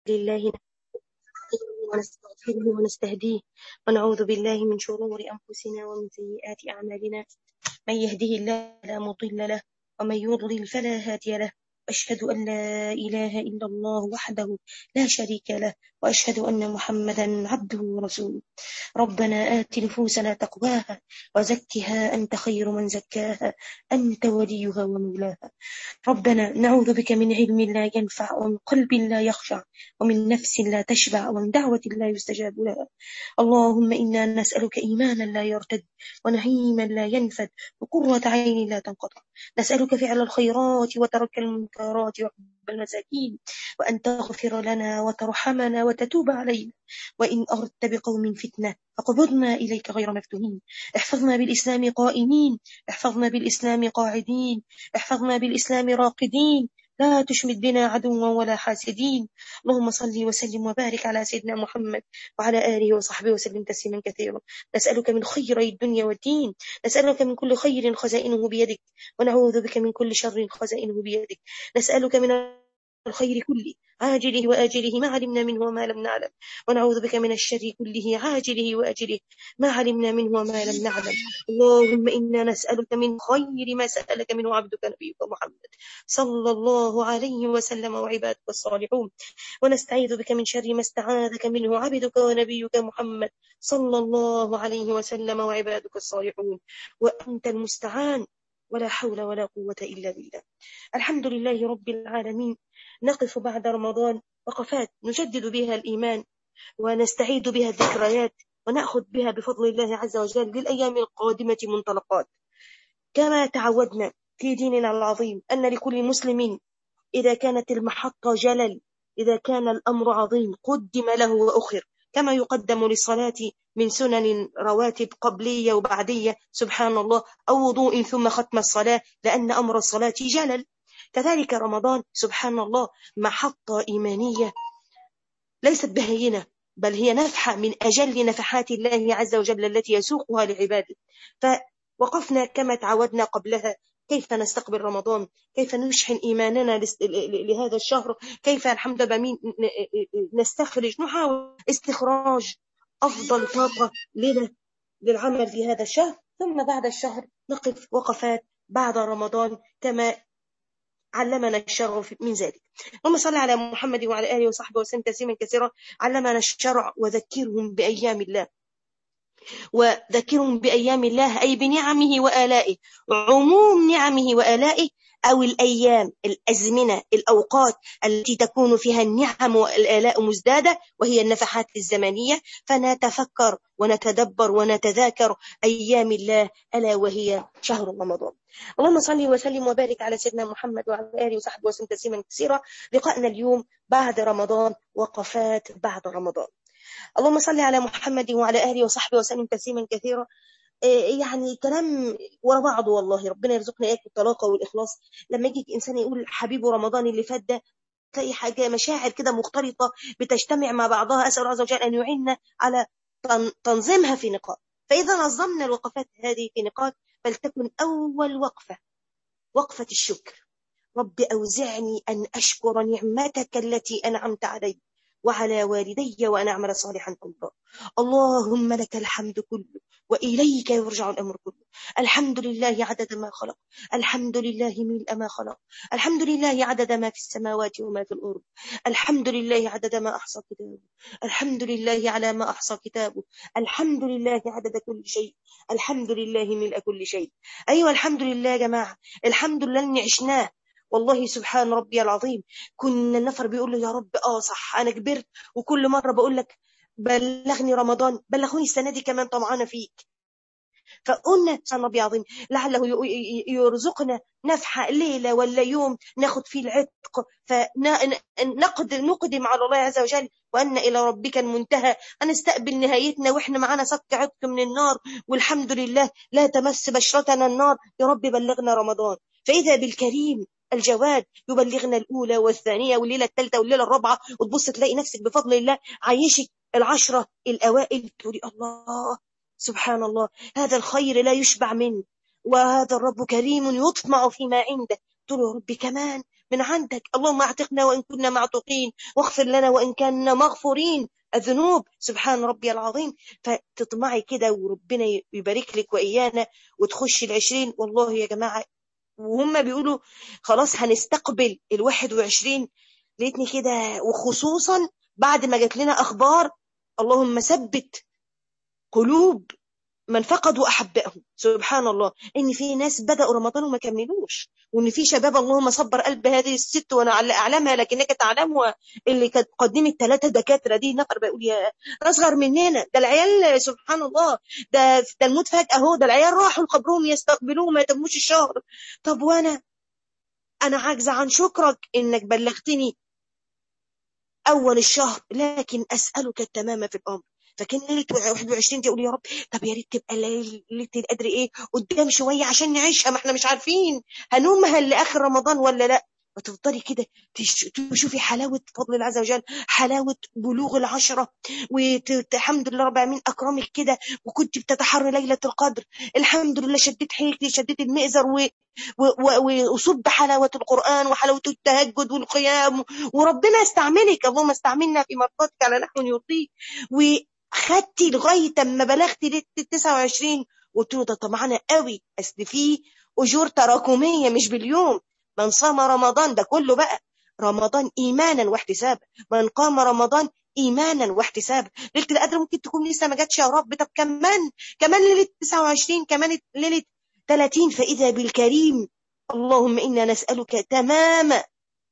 لله ونستغفره ونستهديه ونعوذ بالله من شرور أنفسنا ومن سيئات أعمالنا من يهده الله لا مضل له ومن يضلل فلا هادي له أشهد أن لا إله إلا الله وحده لا شريك له وأشهد أن محمدا عبده ورسوله ربنا آت نفوسنا تقواها وزكها أنت خير من زكاها أنت وليها ومولاها ربنا نعوذ بك من علم لا ينفع ومن قلب لا يخشع ومن نفس لا تشبع ومن دعوة لا يستجاب لها اللهم إنا نسألك إيمانا لا يرتد ونعيما لا ينفد وقرة عين لا تنقطع نسألك فعل الخيرات وترك المنكرات وحب المساكين وأن تغفر لنا وترحمنا وتتوب علينا وإن أردت بقوم فتنة فقبضنا إليك غير مفتونين احفظنا بالإسلام قائمين احفظنا بالإسلام قاعدين احفظنا بالإسلام راقدين لا تشمت بنا عدوا ولا حاسدين اللهم صل وسلم وبارك على سيدنا محمد وعلى آله وصحبه وسلم تسليما كثيرا نسألك من خيري الدنيا والدين نسألك من كل خير خزائنه بيدك ونعوذ بك من كل شر خزائنه بيدك نسألك من الخير كله عاجله وآجله ما علمنا منه وما لم نعلم ونعوذ بك من الشر كله عاجله وآجله ما علمنا منه وما لم نعلم اللهم إنا نسألك من خير ما سألك منه عبدك نبيك محمد صلى الله عليه وسلم وعبادك الصالحون ونستعيذ بك من شر ما استعاذك منه عبدك ونبيك محمد صلى الله عليه وسلم وعبادك الصالحون وأنت المستعان ولا حول ولا قوة إلا بالله الحمد لله رب العالمين نقف بعد رمضان وقفات نجدد بها الإيمان ونستعيد بها الذكريات ونأخذ بها بفضل الله عز وجل للأيام القادمة منطلقات كما تعودنا في ديننا العظيم أن لكل مسلم إذا كانت المحطة جلل إذا كان الأمر عظيم قدم له وأخر كما يقدم للصلاة من سنن رواتب قبلية وبعدية سبحان الله أو وضوء ثم ختم الصلاة لأن أمر الصلاة جلل كذلك رمضان سبحان الله محطة إيمانية ليست بهينة بل هي نفحة من أجل نفحات الله عز وجل التي يسوقها لعباده فوقفنا كما تعودنا قبلها كيف نستقبل رمضان كيف نشحن إيماننا لهذا الشهر كيف الحمد لله نستخرج نحاول استخراج أفضل طاقة لنا للعمل في هذا الشهر ثم بعد الشهر نقف وقفات بعد رمضان كما علمنا الشرع من ذلك اللهم صل على محمد وعلى آله وصحبه وسلم تسليما كثيرا علمنا الشرع وذكرهم بأيام الله وذكرهم بأيام الله أي بنعمه وآلائه عموم نعمه وآلائه أو الأيام الأزمنة الأوقات التي تكون فيها النعم والآلاء مزدادة وهي النفحات الزمنية فنتفكر ونتدبر ونتذاكر أيام الله ألا وهي شهر رمضان اللهم صل وسلم وبارك على سيدنا محمد وعلى آله وصحبه وسلم تسليما كثيرا لقاءنا اليوم بعد رمضان وقفات بعد رمضان اللهم صل على محمد وعلى آله وصحبه وسلم تسليما كثيرا إيه، يعني كلام ورا بعضه والله ربنا يرزقنا اياك الطلاقه والاخلاص لما يجي انسان يقول حبيبه رمضان اللي فات ده تلاقي حاجه مشاعر كده مختلطه بتجتمع مع بعضها اسال الله عز وجل ان يعيننا على تنظيمها في نقاط فاذا نظمنا الوقفات هذه في نقاط فلتكن اول وقفه وقفه الشكر رب اوزعني ان اشكر نعمتك التي انعمت علي وعلى والدي وأن أعمل صالحا ترضى اللهم لك الحمد كله وإليك يرجع الأمر كله الحمد لله عدد ما خلق الحمد لله ملء ما خلق الحمد لله عدد ما في السماوات وما في الأرض الحمد لله عدد ما أحصى كتابه الحمد لله على ما أحصى كتابه الحمد لله عدد كل شيء الحمد لله ملء كل شيء أيوة الحمد لله يا جماعة الحمد لله اللي عشناه والله سبحان ربي العظيم كنا النفر بيقول له يا رب اه صح انا كبرت وكل مرة بقول لك بلغني رمضان بلغوني السنة دي كمان طمعانة فيك فقلنا سبحان ربي العظيم لعله يرزقنا نفحة ليلة ولا يوم ناخد فيه العتق فنقدم نقدم على الله عز وجل وأن إلى ربك المنتهى هنستقبل نهايتنا وإحنا معانا صك عتق من النار والحمد لله لا تمس بشرتنا النار يا رب بلغنا رمضان فإذا بالكريم الجواد يبلغنا الأولى والثانية والليلة الثالثة والليلة الرابعة وتبص تلاقي نفسك بفضل الله عايشك العشرة الأوائل تقولي الله سبحان الله هذا الخير لا يشبع منه وهذا الرب كريم يطمع فيما عنده تقول يا ربي كمان من عندك اللهم اعتقنا وإن كنا معتقين واغفر لنا وإن كنا مغفورين الذنوب سبحان ربي العظيم فتطمعي كده وربنا يبارك لك وإيانا وتخشي العشرين والله يا جماعة وهم بيقولوا خلاص هنستقبل الواحد وعشرين لقيتني كده وخصوصا بعد ما جات لنا أخبار اللهم ثبت قلوب من فقدوا أحبائهم سبحان الله إن في ناس بدأوا رمضان وما كملوش وإن في شباب اللهم صبر قلب هذه الست وأنا أعلمها لكنك تعلمها اللي كانت قدمت ثلاثة دكاترة دي نقر بيقول يا أصغر مننا ده العيال سبحان الله ده ده الموت فجأة أهو ده العيال راحوا لقبرهم يستقبلوه ما يتموش الشهر طب وأنا أنا عاجزة عن شكرك إنك بلغتني أول الشهر لكن أسألك التمام في الأمر فكان ليله 21 دي اقول يا رب طب يا ريت تبقى ليله القدر ايه قدام شويه عشان نعيشها ما احنا مش عارفين هنومها لاخر رمضان ولا لا وتفضلي كده تشوفي حلاوة فضل الله عز وجل حلاوة بلوغ العشرة والحمد لله رب العالمين أكرمك كده وكنت بتتحري ليلة القدر الحمد لله شديت حيلك شديت المئزر و... وصب حلاوة القرآن وحلاوة التهجد والقيام وربنا استعملك اللهم استعملنا في مرضاتك على نحو يرضيك خدتي لغايه اما بلغتي ليله 29 قلت له ده طمعنا قوي اصل فيه اجور تراكميه مش باليوم من صام رمضان ده كله بقى رمضان ايمانا واحتسابا من قام رمضان ايمانا واحتسابا ليله القدر ممكن تكون لسه ما جاتش يا رب طب كمان كمان ليله 29 كمان ليله 30 فاذا بالكريم اللهم انا نسالك تمام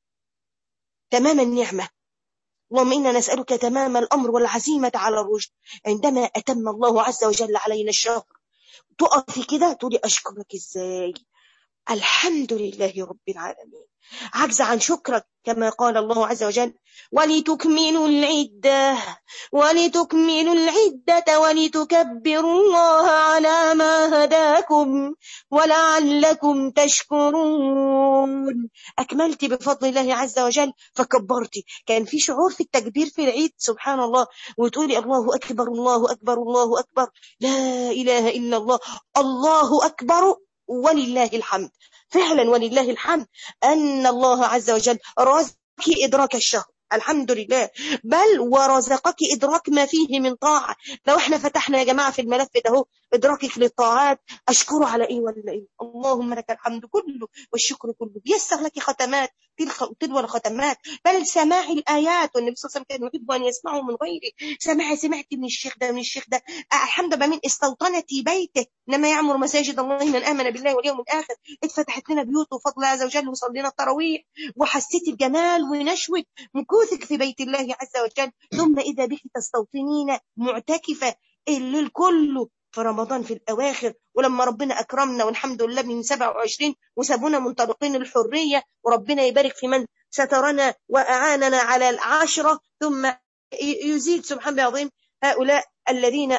تمام النعمه اللهم إنا نسألك تمام الأمر والعزيمة على الرشد عندما أتم الله عز وجل علينا الشهر تقفي كده تقولي أشكرك إزاي الحمد لله رب العالمين عجز عن شكرك كما قال الله عز وجل ولتكملوا العدة ولتكملوا العدة ولتكبروا الله على ما هداكم ولعلكم تشكرون أكملت بفضل الله عز وجل فكبرت كان في شعور في التكبير في العيد سبحان الله وتقولي الله أكبر الله أكبر الله أكبر لا إله إلا الله الله أكبر ولله الحمد فعلا ولله الحمد أن الله عز وجل رزق إدراك الشهر الحمد لله بل ورزقك إدراك ما فيه من طاعة لو احنا فتحنا يا جماعة في الملف ده هو إدراكك للطاعات أشكره على إيه ولا إيه اللهم لك الحمد كله والشكر كله يسر لك ختمات تلو الختمات بل سماع الآيات والنبي صلى الله عليه وسلم كان يحب أن يسمعه من غيره سمع سمعت من الشيخ ده من الشيخ ده الحمد لله من استوطنتي بيته إنما يعمر مساجد الله من آمن بالله واليوم الآخر اتفتحت لنا بيوت وفضل الله عز وجل وصلينا التراويح وحسيت بجمال ونشوة مكوثك في بيت الله عز وجل ثم إذا بك تستوطنين معتكفة الليل كله في رمضان في الأواخر ولما ربنا أكرمنا والحمد لله من 27 وسابونا منطلقين الحرية وربنا يبارك في من سترنا وأعاننا على العشرة ثم يزيد سبحان الله العظيم هؤلاء الذين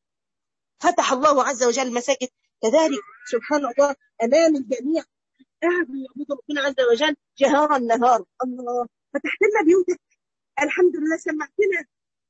فتح الله عز وجل المساجد كذلك سبحان الله أمام الجميع قعدوا يعبدوا ربنا عز وجل جهارا نهارا الله فتحت لنا بيوتك الحمد لله سمعتنا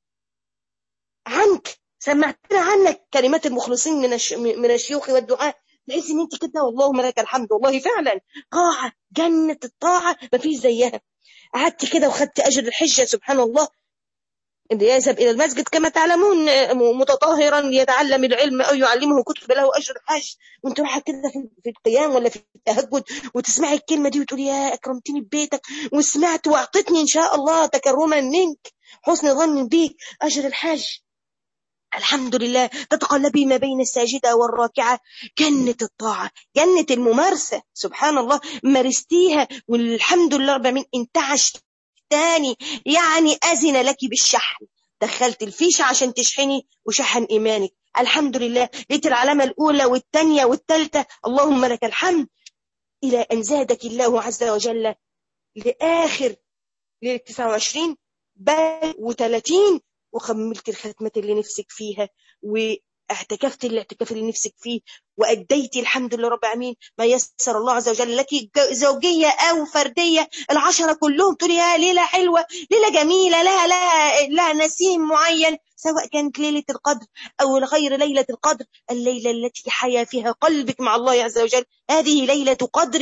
عنك سمعتنا عنك كلمات المخلصين من من الشيوخ والدعاء تحس ان انت كده والله لك الحمد والله فعلا قاعه جنه الطاعه ما فيش زيها قعدت كده وخدت اجر الحجه سبحان الله اللي يذهب الى المسجد كما تعلمون متطهرا ليتعلم العلم او يعلمه كتب له اجر الحج وانت رايحه كده في القيام ولا في التهجد وتسمعي الكلمه دي وتقولي يا اكرمتني ببيتك وسمعت واعطتني ان شاء الله تكرما منك حسن ظن بيك اجر الحج الحمد لله تتقلبي ما بين الساجدة والراكعة جنة الطاعة جنة الممارسة سبحان الله مارستيها والحمد لله رب العالمين انتعش تاني يعني أذن لك بالشحن دخلت الفيشة عشان تشحني وشحن إيمانك الحمد لله لقيت العلامة الأولى والثانية والثالثة اللهم لك الحمد إلى أن زادك الله عز وجل لآخر ليلة 29 بل و30 وكملت الختمة اللي نفسك فيها واعتكفت الاعتكاف اللي نفسك فيه وأديت الحمد لله رب العالمين ما يسر الله عز وجل لك زوجية أو فردية العشرة كلهم تقولي يا ليلة حلوة ليلة جميلة لها لها لها نسيم معين سواء كانت ليلة القدر أو غير ليلة القدر الليلة التي حيا فيها قلبك مع الله عز وجل هذه ليلة قدرك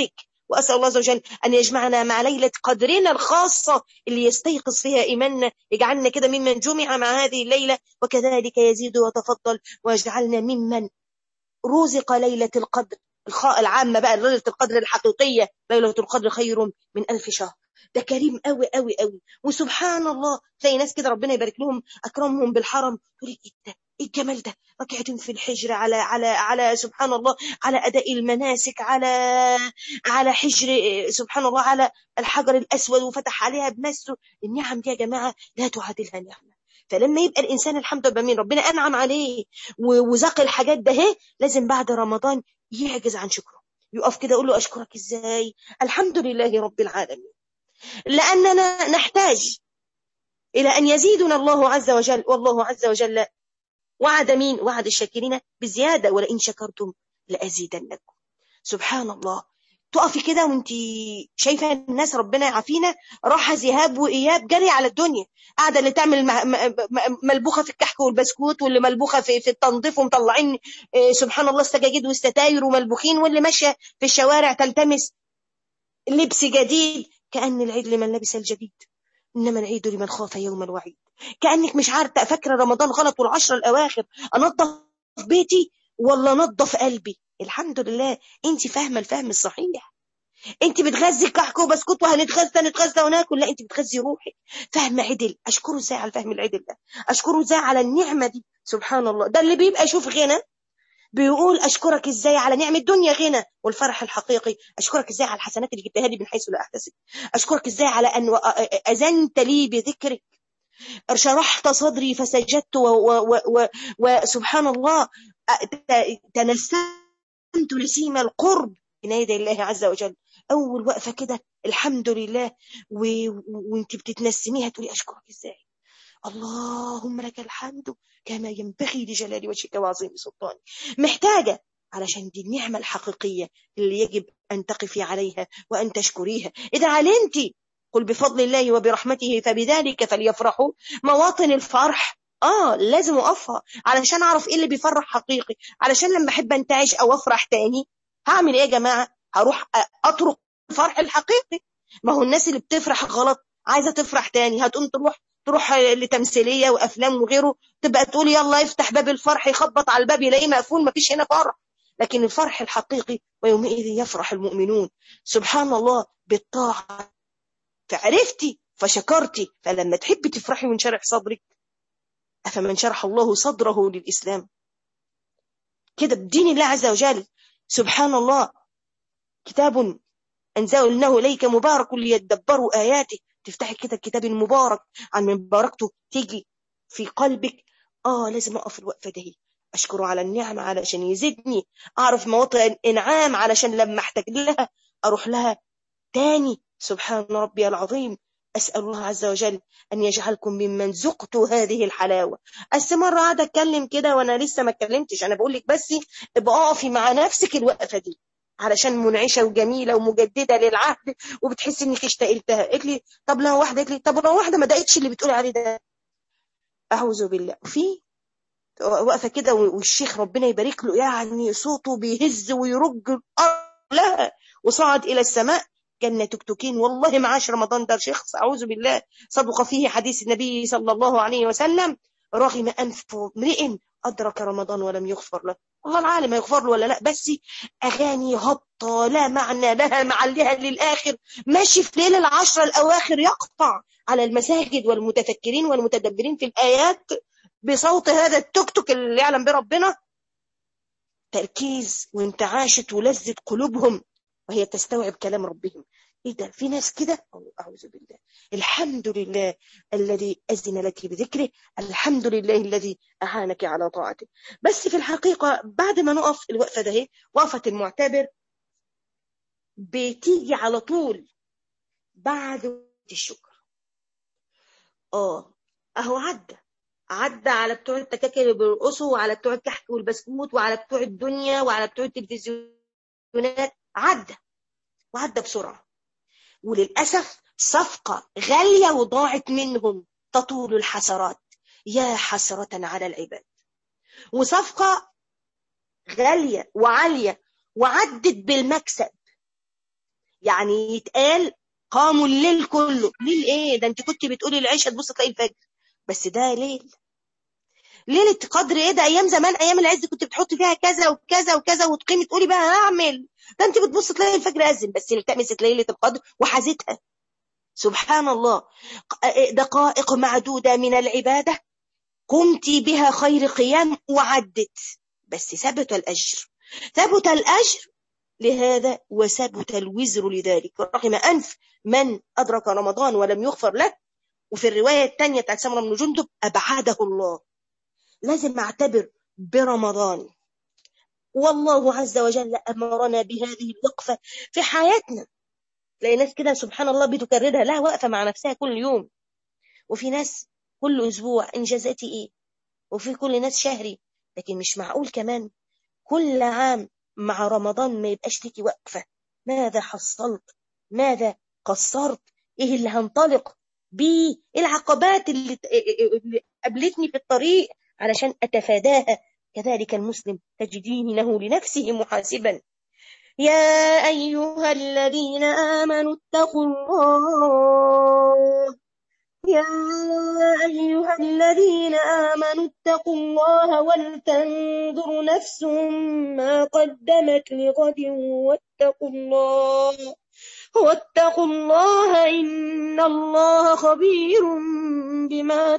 وأسأل الله عز وجل أن يجمعنا مع ليلة قدرنا الخاصة اللي يستيقظ فيها إيماننا يجعلنا كده ممن جمع مع هذه الليلة وكذلك يزيد وتفضل ويجعلنا ممن رزق ليلة القدر العامة بقى ليلة القدر الحقيقية ليلة القدر خير من ألف شهر ده كريم قوي قوي قوي وسبحان الله تلاقي ناس كده ربنا يبارك لهم أكرمهم بالحرم تقول ايه ده ايه الجمال ده ركعتين في الحجر على على على سبحان الله على اداء المناسك على على حجر سبحان الله على الحجر الاسود وفتح عليها بمسه النعم دي يا جماعه لا تعادلها نعمه فلما يبقى الانسان الحمد لله بمين ربنا انعم عليه وذاق الحاجات ده هي لازم بعد رمضان يعجز عن شكره يقف كده يقول له اشكرك ازاي الحمد لله رب العالمين لاننا نحتاج الى ان يزيدنا الله عز وجل والله عز وجل وعد مين وعد الشاكرين بزيادة ولئن شكرتم لأزيدنكم سبحان الله تقفي كده وانت شايفه الناس ربنا يعافينا راحه ذهاب واياب جري على الدنيا قاعده اللي تعمل ملبوخه في الكحك والبسكوت واللي ملبوخه في في التنظيف ومطلعين سبحان الله السجاجيد والستاير وملبوخين واللي ماشيه في الشوارع تلتمس لبس جديد كأن العيد لمن لبس الجديد إنما العيد لمن خاف يوم الوعيد كأنك مش عارفة فاكرة رمضان غلط والعشرة الأواخر أنظف بيتي ولا أنظف قلبي الحمد لله أنت فاهمة الفهم الصحيح انت بتغذي كحك وبسكوت وهنتغذى نتغذى وناكل لا انت بتغذي روحك فهم عدل اشكره ازاي على الفهم العدل ده اشكره ازاي على النعمه دي سبحان الله ده اللي بيبقى يشوف غنى بيقول اشكرك ازاي على نعم الدنيا غنى والفرح الحقيقي اشكرك ازاي على الحسنات اللي جبتها لي من حيث لا احتسب اشكرك ازاي على ان اذنت لي بذكرك شرحت صدري فسجدت وسبحان الله تنسمت نسيم القرب بين يدي الله عز وجل اول وقفه كده الحمد لله و... وانت بتتنسميها تقولي اشكرك ازاي اللهم لك الحمد كما ينبغي لجلال وجهك وعظيم سلطاني محتاجه علشان دي النعمه الحقيقيه اللي يجب ان تقفي عليها وان تشكريها اذا علمتي قل بفضل الله وبرحمته فبذلك فليفرحوا مواطن الفرح اه لازم اقفها علشان اعرف ايه اللي بيفرح حقيقي علشان لما احب انتعش او افرح تاني هعمل ايه يا جماعه هروح اطرق الفرح الحقيقي ما هو الناس اللي بتفرح غلط عايزه تفرح تاني هتقوم تروح تروح لتمثيليه وافلام وغيره تبقى تقول يلا افتح باب الفرح يخبط على الباب يلاقيه مقفول مفيش هنا فرح لكن الفرح الحقيقي ويومئذ يفرح المؤمنون سبحان الله بالطاعه فعرفتي فشكرتي فلما تحبي تفرحي وانشرح صدرك أفمن شرح الله صدره للإسلام كده بدين الله عز وجل سبحان الله كتاب أنزلناه إليك مبارك ليدبروا آياته تفتحي كده الكتاب المبارك عن من باركته تيجي في قلبك آه لازم أقف الوقفة دي أشكره على النعمة علشان يزيدني أعرف مواطن الإنعام علشان لما أحتاج لها أروح لها تاني سبحان ربي العظيم أسأل الله عز وجل أن يجعلكم ممن ذقتوا هذه الحلاوة بس مرة قاعدة أتكلم كده وأنا لسه ما اتكلمتش أنا بقول لك بس ابقى اقفي مع نفسك الوقفة دي علشان منعشة وجميلة ومجددة للعهد وبتحسي انك اشتقلتها قلت لي طب لو واحدة قلت لي طب لو واحدة ما دقتش اللي بتقولي عليه ده أعوذ بالله في واقفة كده والشيخ ربنا يبارك له يعني صوته بيهز ويرج الأرض لها وصعد إلى السماء جنة تكتكين والله معاش رمضان ده شخص أعوذ بالله صدق فيه حديث النبي صلى الله عليه وسلم رغم أنف امرئ أدرك رمضان ولم يغفر له الله العالم يغفر له ولا لا بس أغاني هبطة لا معنى لها معلها للآخر ماشي في ليل العشرة الأواخر يقطع على المساجد والمتفكرين والمتدبرين في الآيات بصوت هذا التوك توك اللي يعلم بربنا تركيز وانتعاشة ولذة قلوبهم وهي تستوعب كلام ربهم ايه ده في ناس كده اعوذ بالله الحمد لله الذي اذن لك بذكره الحمد لله الذي اعانك على طاعته بس في الحقيقه بعد ما نقف الوقفه ده وقفه المعتبر بتيجي على طول بعد الشكر اه اهو عدى عدى على بتوع التكاكل اللي بيرقصوا وعلى بتوع الكحك والبسكوت وعلى بتوع الدنيا وعلى بتوع التلفزيونات عدى وعدى بسرعة وللأسف صفقة غالية وضاعت منهم تطول الحسرات يا حسرة على العباد وصفقة غالية وعالية وعدت بالمكسب يعني يتقال قاموا الليل كله ليل ايه ده انت كنت بتقولي العشاء تبص تلاقي الفجر بس ده ليل ليلة قدر ايه ده ايام زمان ايام العز كنت بتحط فيها كذا وكذا وكذا وتقيمي تقولي بقى هعمل ده انت بتبص تلاقي الفجر اذن بس التمست ليلة القدر وحازتها سبحان الله دقائق معدودة من العبادة قمت بها خير قيام وعدت بس ثبت الأجر ثبت الأجر لهذا وثبت الوزر لذلك رغم أنف من أدرك رمضان ولم يغفر له وفي الرواية الثانية بتاعت سمرة بن جندب أبعده الله لازم أعتبر برمضان والله عز وجل أمرنا بهذه الوقفة في حياتنا تلاقي ناس كده سبحان الله بتكررها لا واقفة مع نفسها كل يوم وفي ناس كل أسبوع إنجازاتي إيه وفي كل ناس شهري لكن مش معقول كمان كل عام مع رمضان ما يبقاش ليكي وقفة ماذا حصلت ماذا قصرت إيه اللي هنطلق بيه إيه العقبات اللي, اللي قابلتني في الطريق علشان أتفاداها كذلك المسلم تجدينه لنفسه محاسبا يا أيها الذين آمنوا اتقوا الله يا أيها الذين آمنوا اتقوا الله ولتنظر نفس ما قدمت لغد واتقوا الله واتقوا الله إن الله خبير بما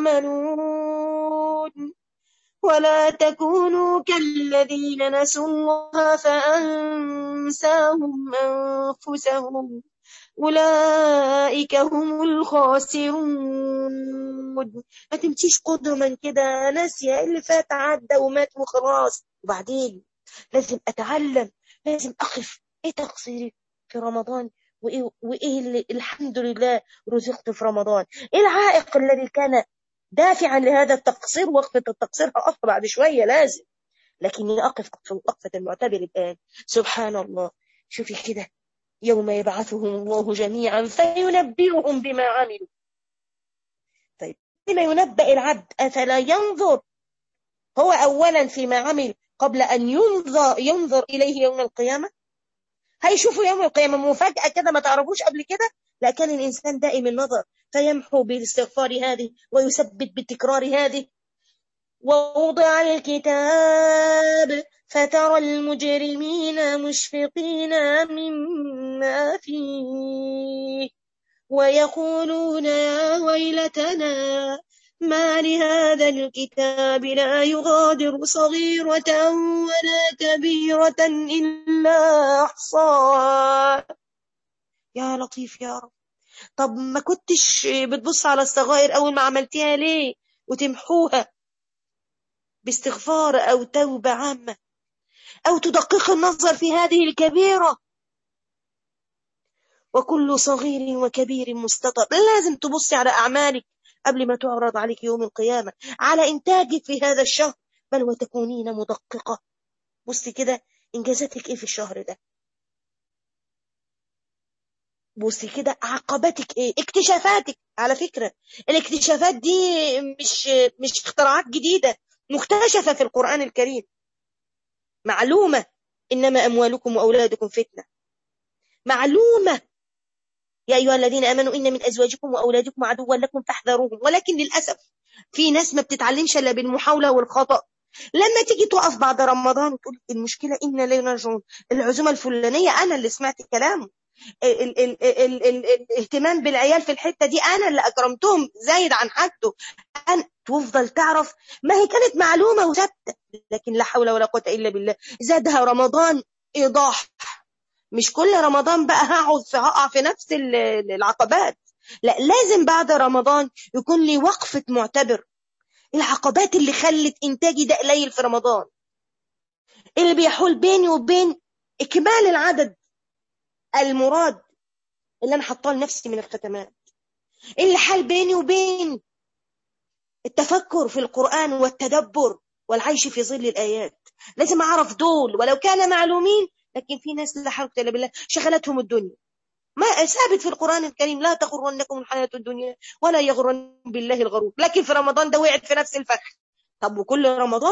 تعملون ولا تكونوا كالذين نسوا الله فأنساهم أنفسهم أولئك هم الخاسرون ما تمشيش قدما كده ناسية اللي فات عدى ومات وخلاص وبعدين لازم أتعلم لازم أقف إيه تقصيري في رمضان وإيه, وإيه اللي الحمد لله رزقت في رمضان إيه العائق الذي كان دافعا لهذا التقصير وقفة التقصير هقف بعد شوية لازم لكني أقف وقفة المعتبر الآن سبحان الله شوفي كده يوم يبعثهم الله جميعا فينبئهم بما عملوا طيب بما ينبأ العبد أفلا ينظر هو أولا فيما عمل قبل أن ينظر, ينظر إليه يوم القيامة هيشوفوا يوم القيامة مفاجأة كده ما تعرفوش قبل كده لا كان الإنسان دائم النظر فيمحو بالاستغفار هذه ويثبت بتكرار هذه ووضع الكتاب فترى المجرمين مشفقين مما فيه ويقولون يا ويلتنا ما لهذا الكتاب لا يغادر صغيرة ولا كبيرة إلا أحصاها يا لطيف يا رب طب ما كنتش بتبص على الصغائر أول ما عملتيها ليه وتمحوها باستغفار أو توبة عامة أو تدقق النظر في هذه الكبيرة وكل صغير وكبير مستطر لازم تبصي على أعمالك قبل ما تعرض عليك يوم القيامة على إنتاجك في هذا الشهر بل وتكونين مدققة بصي كده إنجازاتك إيه في الشهر ده بصي كده عقباتك ايه اكتشافاتك على فكرة الاكتشافات دي مش مش اختراعات جديدة مكتشفة في القرآن الكريم معلومة إنما أموالكم وأولادكم فتنة معلومة يا أيها الذين آمنوا إن من أزواجكم وأولادكم عدوا لكم فاحذروهم ولكن للأسف في ناس ما بتتعلمش إلا بالمحاولة والخطأ لما تيجي تقف بعد رمضان وتقول المشكلة إن لا نرجعون العزومة الفلانية أنا اللي سمعت كلامه ال ال ال ال الاهتمام بالعيال في الحتة دي أنا اللي أكرمتهم زايد عن حاجته أنا تفضل تعرف ما هي كانت معلومة وثابتة لكن لا حول ولا قوة إلا بالله زادها رمضان إيضاح مش كل رمضان بقى هقعد في هقع في نفس العقبات لا لازم بعد رمضان يكون لي وقفة معتبر العقبات اللي خلت إنتاجي ده قليل في رمضان اللي بيحول بيني وبين إكمال العدد المراد اللي أنا حطاه لنفسي من الختمات اللي حال بيني وبين التفكر في القرآن والتدبر والعيش في ظل الآيات لازم أعرف دول ولو كان معلومين لكن في ناس لا حول ولا بالله شغلتهم الدنيا ما ثابت في القرآن الكريم لا تغرنكم الحياة الدنيا ولا يغرن بالله الغرور لكن في رمضان ده وقعت في نفس الفخ طب وكل رمضان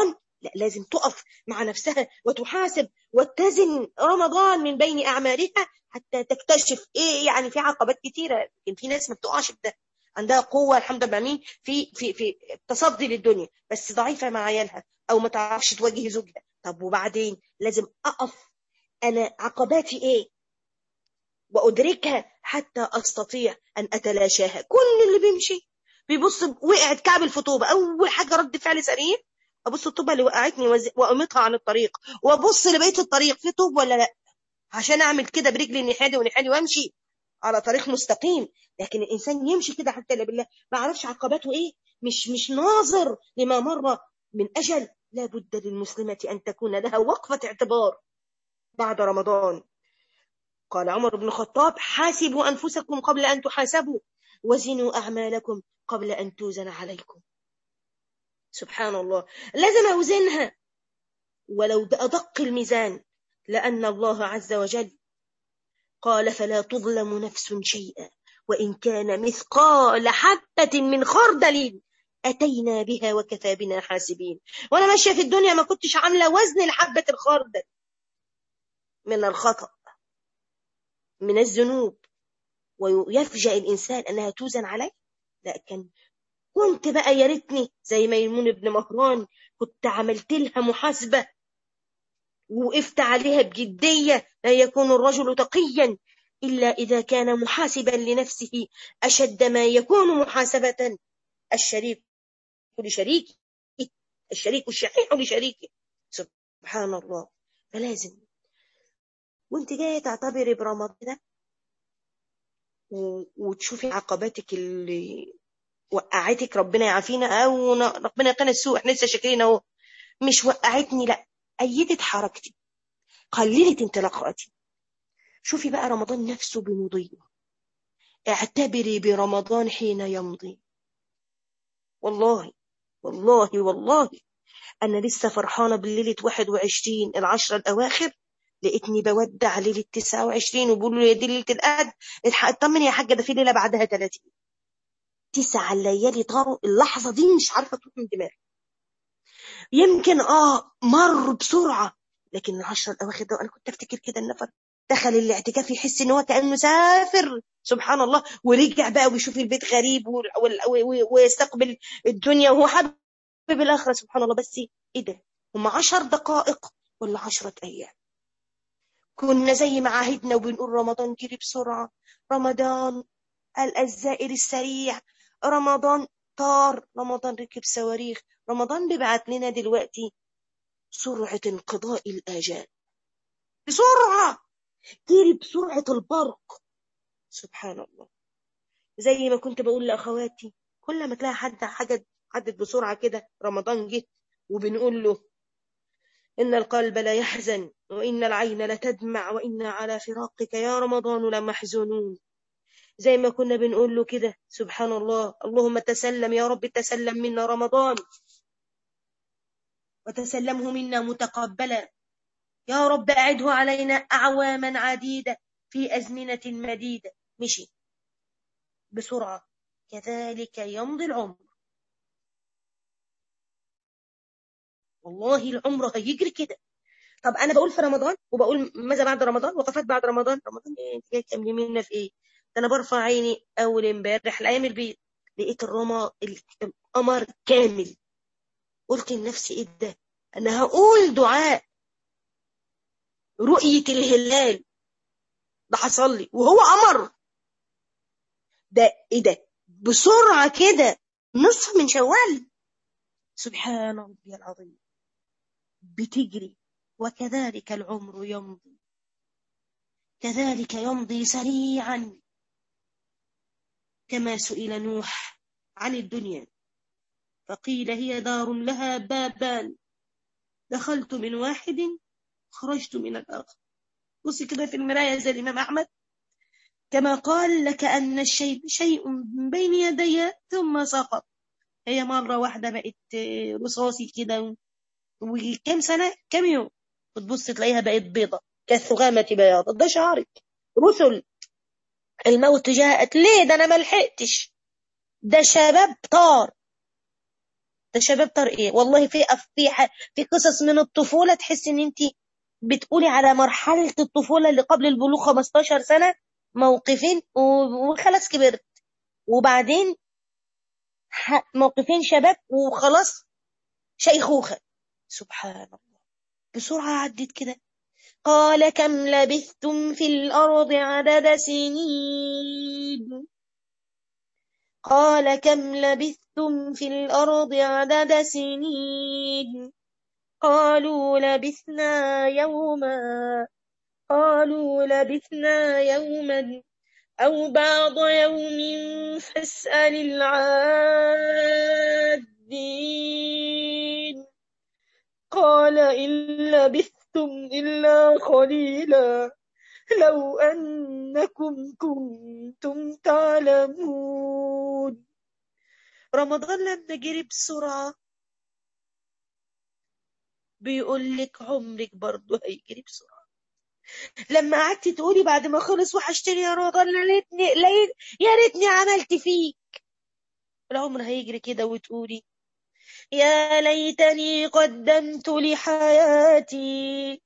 لا لازم تقف مع نفسها وتحاسب وتزن رمضان من بين أعمالها حتى تكتشف إيه يعني في عقبات كتيرة لكن في ناس ما بتقعش بده عندها قوة الحمد لله مين في في في التصدي للدنيا بس ضعيفة مع عيالها أو ما تعرفش تواجه زوجها طب وبعدين لازم أقف أنا عقباتي إيه وأدركها حتى أستطيع أن أتلاشاها كل اللي بيمشي بيبص وقعت كعب الفطوبة أول حاجة رد فعل سريع أبص الطوبة اللي وقعتني وأقمتها عن الطريق وأبص لبقية الطريق في طوب ولا لأ عشان أعمل كده برجلي نحادي ونحادي وأمشي على طريق مستقيم لكن الإنسان يمشي كده حتى لا بالله ما عرفش عقباته إيه مش مش ناظر لما مر من أجل لا بد للمسلمة أن تكون لها وقفة اعتبار بعد رمضان قال عمر بن الخطاب حاسبوا أنفسكم قبل أن تحاسبوا وزنوا أعمالكم قبل أن توزن عليكم سبحان الله لازم أوزنها ولو بأدق الميزان لأن الله عز وجل قال فلا تظلم نفس شيئا وإن كان مثقال حبة من خردل أتينا بها وكفى بنا حاسبين وأنا ماشية في الدنيا ما كنتش عاملة وزن لحبة الخردل من الخطأ من الذنوب ويفجأ الإنسان أنها توزن عليه لكن كنت بقى يا ريتني زي ميمون بن مهران كنت عملت لها محاسبة ووقفت عليها بجدية لا يكون الرجل تقيا إلا إذا كان محاسبا لنفسه أشد ما يكون محاسبة الشريك لشريكه الشريك الشحيح لشريكه سبحان الله فلازم وانت جاية تعتبري برمضان ده وتشوفي عقباتك اللي وقعتك ربنا يعافينا او ربنا يقينا السوء احنا لسه شاكرين اهو مش وقعتني لا ايدت حركتي قللت انطلاقاتي شوفي بقى رمضان نفسه بمضيه اعتبري برمضان حين يمضي والله والله والله أنا لسه فرحانة بالليلة 21 العشرة الأواخر لقيتني بودع ليلة 29 وبقول له يا دي ليلة القد اطمن يا حاجة ده في ليلة بعدها 30 تسع ليالي طاروا اللحظة دي مش عارفة تروح من دماغي يمكن اه مر بسرعة لكن العشرة الأواخر ده أنا كنت أفتكر كده النفر دخل الاعتكاف يحس ان هو كانه سافر سبحان الله ورجع بقى ويشوف البيت غريب ويستقبل الدنيا وهو حابب الاخره سبحان الله بس ايه ده هم عشر دقائق ولا عشرة ايام كنا زي ما عهدنا وبنقول رمضان جري بسرعه رمضان الزائر السريع رمضان طار رمضان ركب صواريخ رمضان بيبعت لنا دلوقتي سرعة انقضاء الآجال بسرعة جري بسرعة البرق سبحان الله زي ما كنت بقول لأخواتي كل ما تلاقي حد حاجة عدت بسرعة كده رمضان جه وبنقول له إن القلب لا يحزن وإن العين لتدمع وإنا على فراقك يا رمضان لمحزونون زي ما كنا بنقول له كده سبحان الله اللهم تسلم يا رب تسلم منا رمضان وتسلمه منا متقبلا يا رب أعده علينا أعواما عديدة في أزمنة مديدة مشي بسرعة كذلك يمضي العمر والله العمر هيجري كده طب أنا بقول في رمضان وبقول ماذا بعد رمضان وقفات بعد رمضان رمضان إيه انت جاي تعملي منا في إيه ده أنا برفع عيني أول امبارح الأيام البيت لقيت الرما القمر كامل قلت لنفسي إيه ده أنا هقول دعاء رؤية الهلال ده حصل لي وهو قمر ده ايه ده بسرعة كده نصف من شوال سبحان ربي العظيم بتجري وكذلك العمر يمضي كذلك يمضي سريعا كما سئل نوح عن الدنيا فقيل هي دار لها بابان دخلت من واحد خرجت من الآخر بصي كده في المراية زي الإمام أحمد كما قال لك أن الشيء شيء من بين يدي ثم سقط هي مرة واحدة بقت رصاصي كده وكم سنة كم يوم وتبص تلاقيها بقت بيضة كالثغامة بياضة ده شعرك رسل الموت جاءت ليه ده أنا ما لحقتش ده شباب طار ده شباب طار ايه والله في في في قصص من الطفولة تحس ان انت بتقولي على مرحلة الطفولة اللي قبل البلوغ 15 سنة موقفين وخلاص كبرت وبعدين موقفين شباب وخلاص شيخوخة سبحان الله بسرعة عدت كده قال كم لبثتم في الأرض عدد سنين قال كم لبثتم في الأرض عدد سنين قالوا لبثنا يوما قالوا لبثنا يوما أو بعض يوم فاسأل العادين قال إن لبثتم إلا قليلا لو أنكم كنتم تعلمون رمضان لما جري بسرعة بيقول لك عمرك برضه هيجري بسرعة لما قعدتي تقولي بعد ما خلص وحشتني يا رمضان يا ريتني يا ريتني عملت فيك العمر هيجري كده وتقولي يا ليتني قدمت لحياتي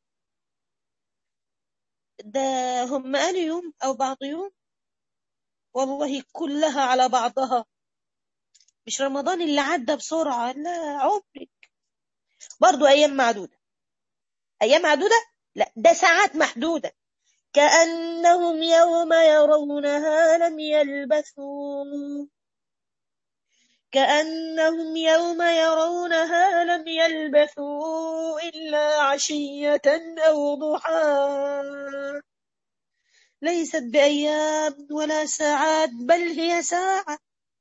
ده هم قالوا يوم أو بعض يوم والله كلها على بعضها مش رمضان اللي عدى بسرعة لا عمرك برضو أيام معدودة أيام معدودة لا ده ساعات محدودة كأنهم يوم يرونها لم يلبثوا كأنهم يوم يرونها لم يلبثوا إلا عشية أو ضحى ليست بأيام ولا ساعات بل هي ساعة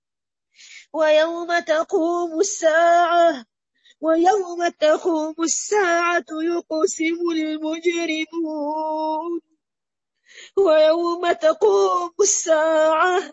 ويوم تقوم الساعة ويوم تقوم الساعة يقسم المجرمون ويوم تقوم الساعة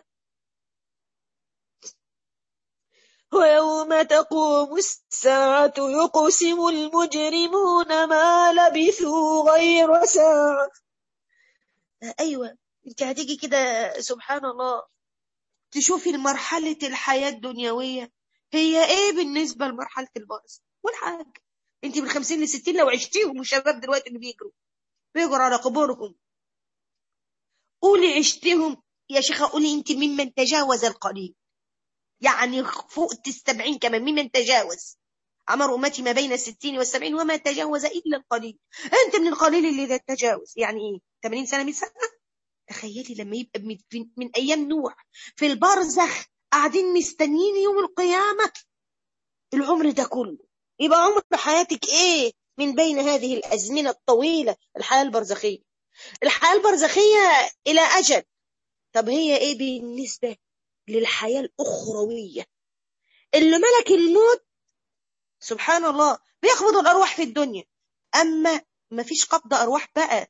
ويوم تقوم الساعة يقسم المجرمون ما لبثوا غير ساعة أيوة انت هتيجي كده سبحان الله تشوفي مرحلة الحياة الدنيوية هي ايه بالنسبة لمرحلة الباص ولا حاجة انت من خمسين لستين لو عشتيهم الشباب دلوقتي اللي بيجروا بيجروا على قبورهم قولي عشتهم يا شيخة قولي انت ممن تجاوز القليل يعني فوق السبعين كمان ممن تجاوز عمر أمتي ما بين الستين والسبعين وما تجاوز إلا القليل أنت من القليل اللي ذا تجاوز يعني إيه 80 سنة 100 سنة تخيلي لما يبقى من, من أيام نوح في البرزخ قاعدين مستنيين يوم القيامة العمر ده كله يبقى عمر حياتك إيه من بين هذه الأزمنة الطويلة الحياة البرزخية الحياة البرزخية إلى أجل طب هي إيه بالنسبة للحياة الأخروية اللي ملك الموت سبحان الله بيقبض الأرواح في الدنيا أما ما فيش قبض أرواح بقى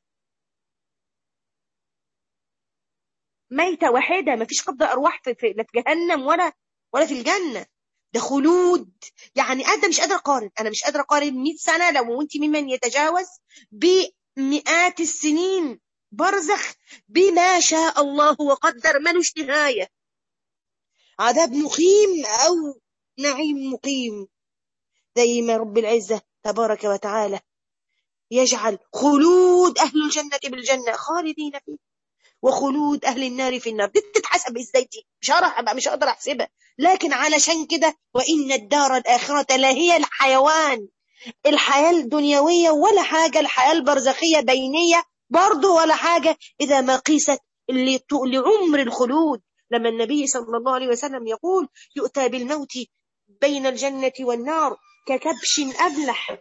ميتة واحدة ما فيش قبض أرواح في, في لا في جهنم ولا ولا في الجنة ده خلود يعني أنا مش قادرة أقارن أنا مش قادرة أقارن 100 سنة لو أنت ممن يتجاوز بمئات السنين برزخ بما شاء الله وقدر ملوش نهاية عذاب مقيم أو نعيم مقيم زي ما رب العزة تبارك وتعالى يجعل خلود أهل الجنة بالجنة خالدين فيه وخلود أهل النار في النار دي تتحسب ازاي دي مش هعرف مش هقدر احسبها لكن علشان كده وإن الدار الآخرة لا هي الحيوان الحياة الدنيوية ولا حاجة الحياة البرزخية بينية برضه ولا حاجة إذا ما قيست لعمر الخلود لما النبي صلى الله عليه وسلم يقول يؤتى بالموت بين الجنة والنار ككبش أبلح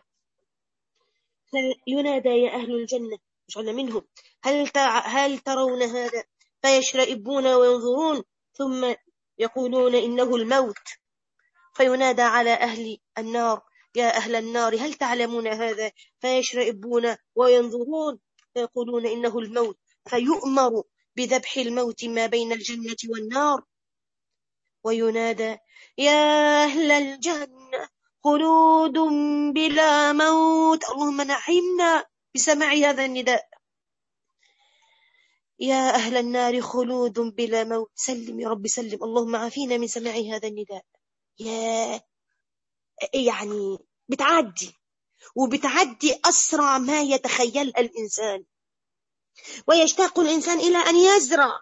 ينادى يا أهل الجنة اجعلنا منهم هل هل ترون هذا فيشرئبون وينظرون ثم يقولون إنه الموت فينادى على أهل النار يا أهل النار هل تعلمون هذا فيشرئبون وينظرون فيقولون إنه الموت فيؤمر بذبح الموت ما بين الجنة والنار وينادى يا أهل الجنة خلود بلا موت اللهم نعمنا بسماع هذا النداء يا أهل النار خلود بلا موت سلم يا رب سلم اللهم عافينا من سماع هذا النداء يا يعني بتعدي وبتعدي أسرع ما يتخيلها الإنسان ويشتاق الإنسان إلى أن يزرع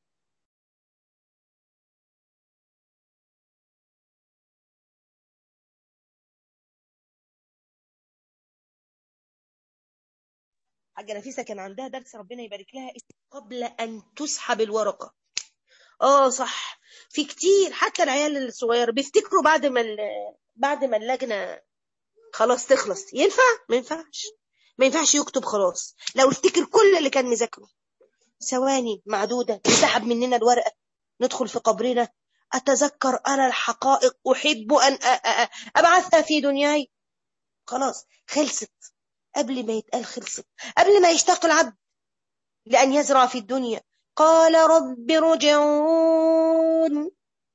حاجة نفيسة كان عندها درس ربنا يبارك لها قبل أن تسحب الورقة اه صح في كتير حتى العيال الصغير بيفتكروا بعد ما بعد ما اللجنة خلاص تخلص ينفع ما ينفعش ما ينفعش يكتب خلاص لو افتكر كل اللي كان مذاكره ثواني معدودة يسحب مننا الورقة ندخل في قبرنا أتذكر أنا الحقائق أحب أن أبعثها في دنياي خلاص خلصت قبل ما يتقال خلصت قبل ما يشتاق العبد لأن يزرع في الدنيا قال رب رجعون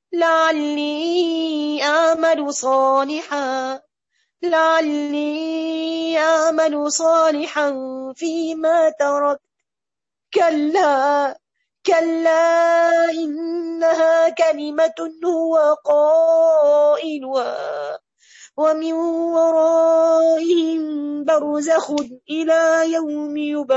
لعلي أعمل صالحا لعلي أعمل صالحا فيما تركت كلا كلا إنها كلمة هو قائلها ومن ورائهم برزخ إلى يوم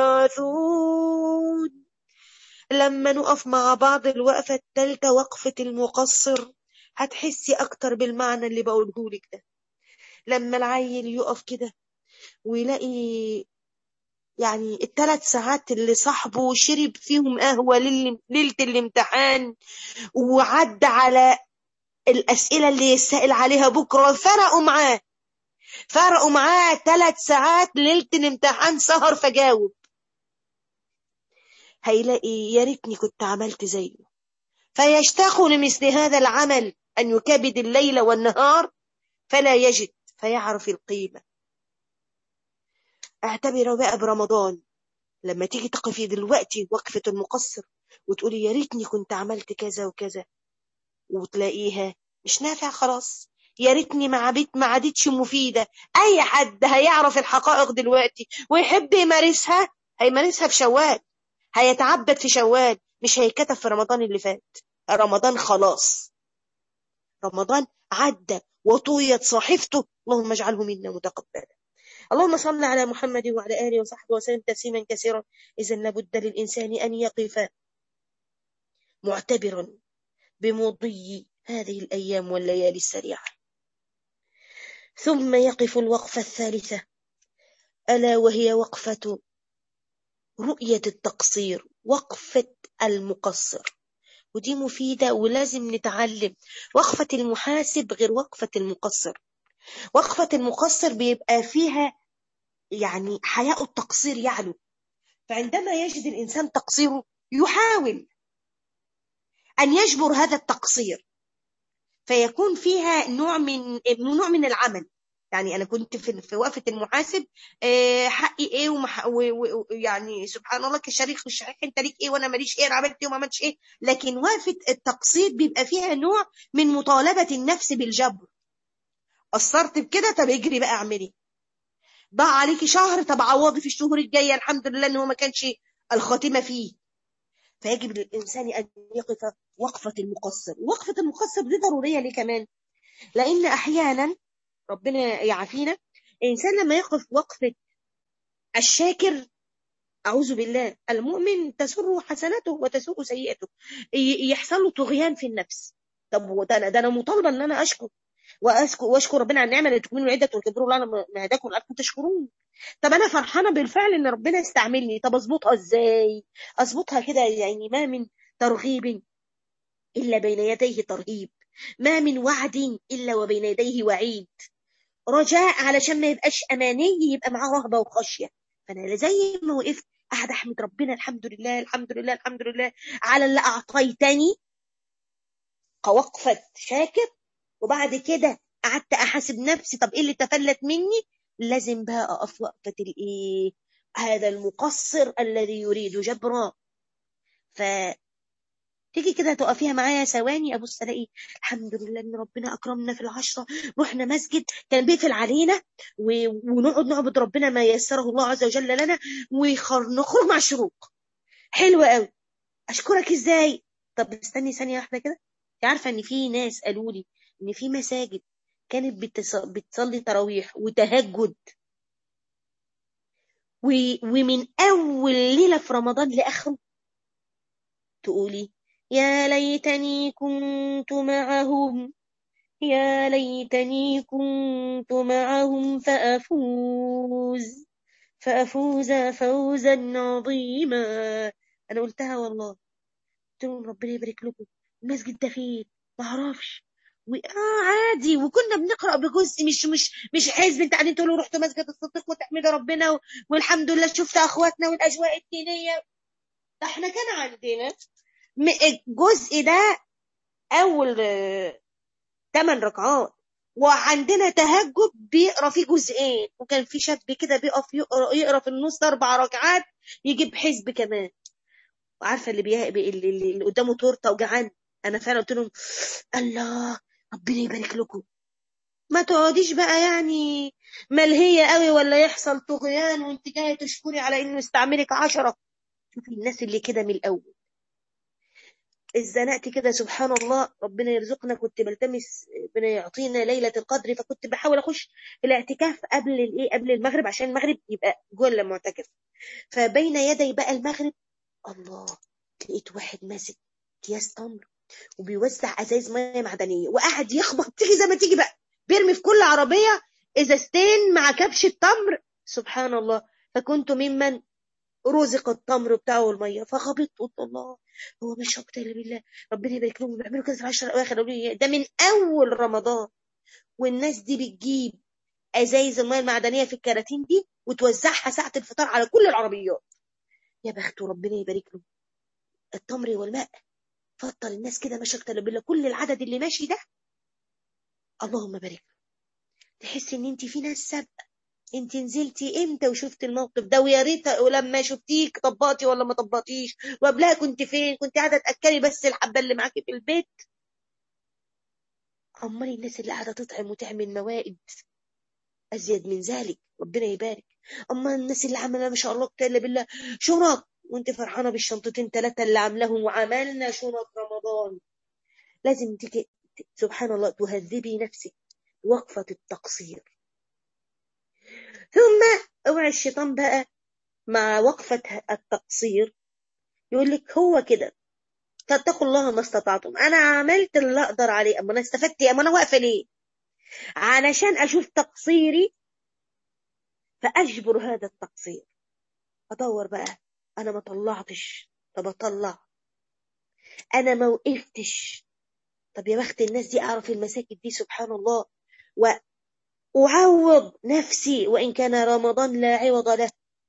يبعثون لما نقف مع بعض الوقفة التالتة وقفة المقصر هتحسي أكتر بالمعنى اللي بقوله لك ده لما العيل يقف كده ويلاقي يعني الثلاث ساعات اللي صاحبه شرب فيهم قهوة ليلة الامتحان وعدى على الأسئلة اللي يسأل عليها بكرة فرقوا معاه فرقوا معاه ثلاث ساعات ليلة الامتحان سهر فجاوب هيلاقي يا ريتني كنت عملت زيه فيشتاق لمثل هذا العمل أن يكابد الليل والنهار فلا يجد فيعرف القيمة اعتبر بقى برمضان لما تيجي تقفي دلوقتي وقفة المقصر وتقولي يا ريتني كنت عملت كذا وكذا وتلاقيها مش نافع خلاص يا ريتني ما عبيت ما عادتش مفيدة أي حد هيعرف الحقائق دلوقتي ويحب يمارسها هيمارسها في شوال هيتعبد في شوال مش هيكتب في رمضان اللي فات رمضان خلاص رمضان عدى وطويت صحيفته اللهم اجعله منا متقبلا اللهم صل على محمد وعلى آله وصحبه وسلم تسليما كثيرا إذا لابد للإنسان أن يقف معتبرا بمضي هذه الأيام والليالي السريعة ثم يقف الوقفة الثالثة ألا وهي وقفة رؤية التقصير وقفة المقصر ودي مفيدة ولازم نتعلم وقفة المحاسب غير وقفة المقصر وقفة المقصر بيبقى فيها يعني حياء التقصير يعلو فعندما يجد الإنسان تقصيره يحاول أن يجبر هذا التقصير فيكون فيها نوع من نوع من العمل يعني انا كنت في في وقفه المحاسب حقي ايه ومح... ويعني سبحان الله كشريك والشريك انت ليك ايه وانا ماليش ايه انا عملت ايه وما عملتش ايه لكن وقفه التقسيط بيبقى فيها نوع من مطالبه النفس بالجبر قصرت بكده طب اجري بقى اعملي ضاع عليكي شهر طب عوضي في الشهور الجايه الحمد لله ان هو ما كانش الخاتمه فيه فيجب للإنسان أن يقف وقفة المقصر وقفة المقصر دي ضرورية ليه كمان لأن أحيانا ربنا يعافينا الإنسان لما يقف وقفة الشاكر أعوذ بالله المؤمن تسر حسناته وتسوء سيئته يحصل له طغيان في النفس طب ده أنا ده أنا مطالبة إن أنا أشكر وأشكر, وأشكر ربنا على النعمة اللي تكملوا عدة وتكبروا الله أنا ما هداكم لأنكم تشكرون طب أنا فرحانة بالفعل إن ربنا استعملني طب أظبطها إزاي أظبطها كده يعني ما من ترغيب إلا بين يديه ترهيب ما من وعد إلا وبين يديه وعيد رجاء علشان ما يبقاش أماني يبقى معاه رهبة وخشية فأنا زي ما وقفت قاعد أحمد ربنا الحمد لله الحمد لله الحمد لله على اللي أعطيتني كوقفة شاكر وبعد كده قعدت أحاسب نفسي طب إيه اللي تفلت مني لازم بقى أقف وقفة الإيه هذا المقصر الذي يريد جبرا ف تيجي كده تقفيها معايا ثواني ابص الاقي الحمد لله ان ربنا اكرمنا في العشره رحنا مسجد كان بيقفل علينا و... ونقعد نعبد ربنا ما يسره الله عز وجل لنا ونخرج مع الشروق حلوه قوي اشكرك ازاي طب استني ثانيه واحده كده انت عارفه ان في ناس قالوا لي ان في مساجد كانت بتصلي تراويح وتهجد ومن أول ليلة في رمضان لآخره تقولي يا ليتني كنت معهم يا ليتني كنت معهم فأفوز فأفوز فوزا عظيما أنا قلتها والله قلت لهم ربنا يبارك لكم المسجد ده فين ما اعرفش و... اه عادي وكنا بنقرا بجزء مش مش مش حزب انت قاعدين تقولوا رحتوا مسجد الصديق وتحمدوا ربنا و... والحمد لله شفت اخواتنا والاجواء الدينيه ده احنا كان عندنا الجزء ده اول ثمان ركعات وعندنا تهجد بيقرا فيه جزئين وكان في شاب كده بيقف يقرا, يقرا في النص اربع ركعات يجيب حزب كمان وعارفه اللي, بيه... اللي, اللي قدامه تورته وجعان انا فعلا قلت لهم الله ربنا يبارك لكم ما تقعديش بقى يعني ملهية قوي ولا يحصل طغيان وانت جاية تشكري على انه استعملك عشرة شوفي الناس اللي كده من الاول اتزنقت كده سبحان الله ربنا يرزقنا كنت بلتمس ربنا يعطينا ليلة القدر فكنت بحاول اخش في الاعتكاف قبل الايه قبل المغرب عشان المغرب يبقى جوه المعتكف فبين يدي بقى المغرب الله لقيت واحد ماسك اكياس تمر وبيوزع ازايز ميه معدنيه وقاعد يخبط تيجي زي ما تيجي بقى بيرمي في كل عربيه ازازتين مع كبش التمر سبحان الله فكنت ممن رزق التمر بتاعه والميه فخبطت قلت الله هو مش اكتر بالله ربنا يبارك لهم بيعملوا كده في العشر الاواخر ده من اول رمضان والناس دي بتجيب ازايز الميه المعدنيه في الكراتين دي وتوزعها ساعه الفطار على كل العربيات يا بخته ربنا يبارك له التمر والماء فطر الناس كده ما شكت بالله كل العدد اللي ماشي ده اللهم بارك تحس ان انت في ناس سابقه انت نزلتي امتى وشفت الموقف ده ويا ريت ولما شفتيك طبقتي ولا ما طبقتيش وقبلها كنت فين كنت قاعده تاكلي بس الحبه اللي معاكي في البيت امال الناس اللي قاعده تطعم وتعمل موائد ازيد من ذلك ربنا يبارك اما الناس اللي عامله ما شاء الله الا بالله شنط وانت فرحانه بالشنطتين ثلاثه اللي عاملاهم وعملنا شنط رمضان لازم تيجي سبحان الله تهذبي نفسك وقفه التقصير ثم اوعي الشيطان بقى مع وقفه التقصير يقول لك هو كده فاتقوا الله ما استطعتم انا عملت اللي اقدر عليه اما انا استفدت اما انا واقفه ليه علشان اشوف تقصيري فاجبر هذا التقصير ادور بقى انا ما طلعتش طب اطلع انا ما وقفتش طب يا بخت الناس دي اعرف المساكن دي سبحان الله واعوض نفسي وان كان رمضان لا عوض له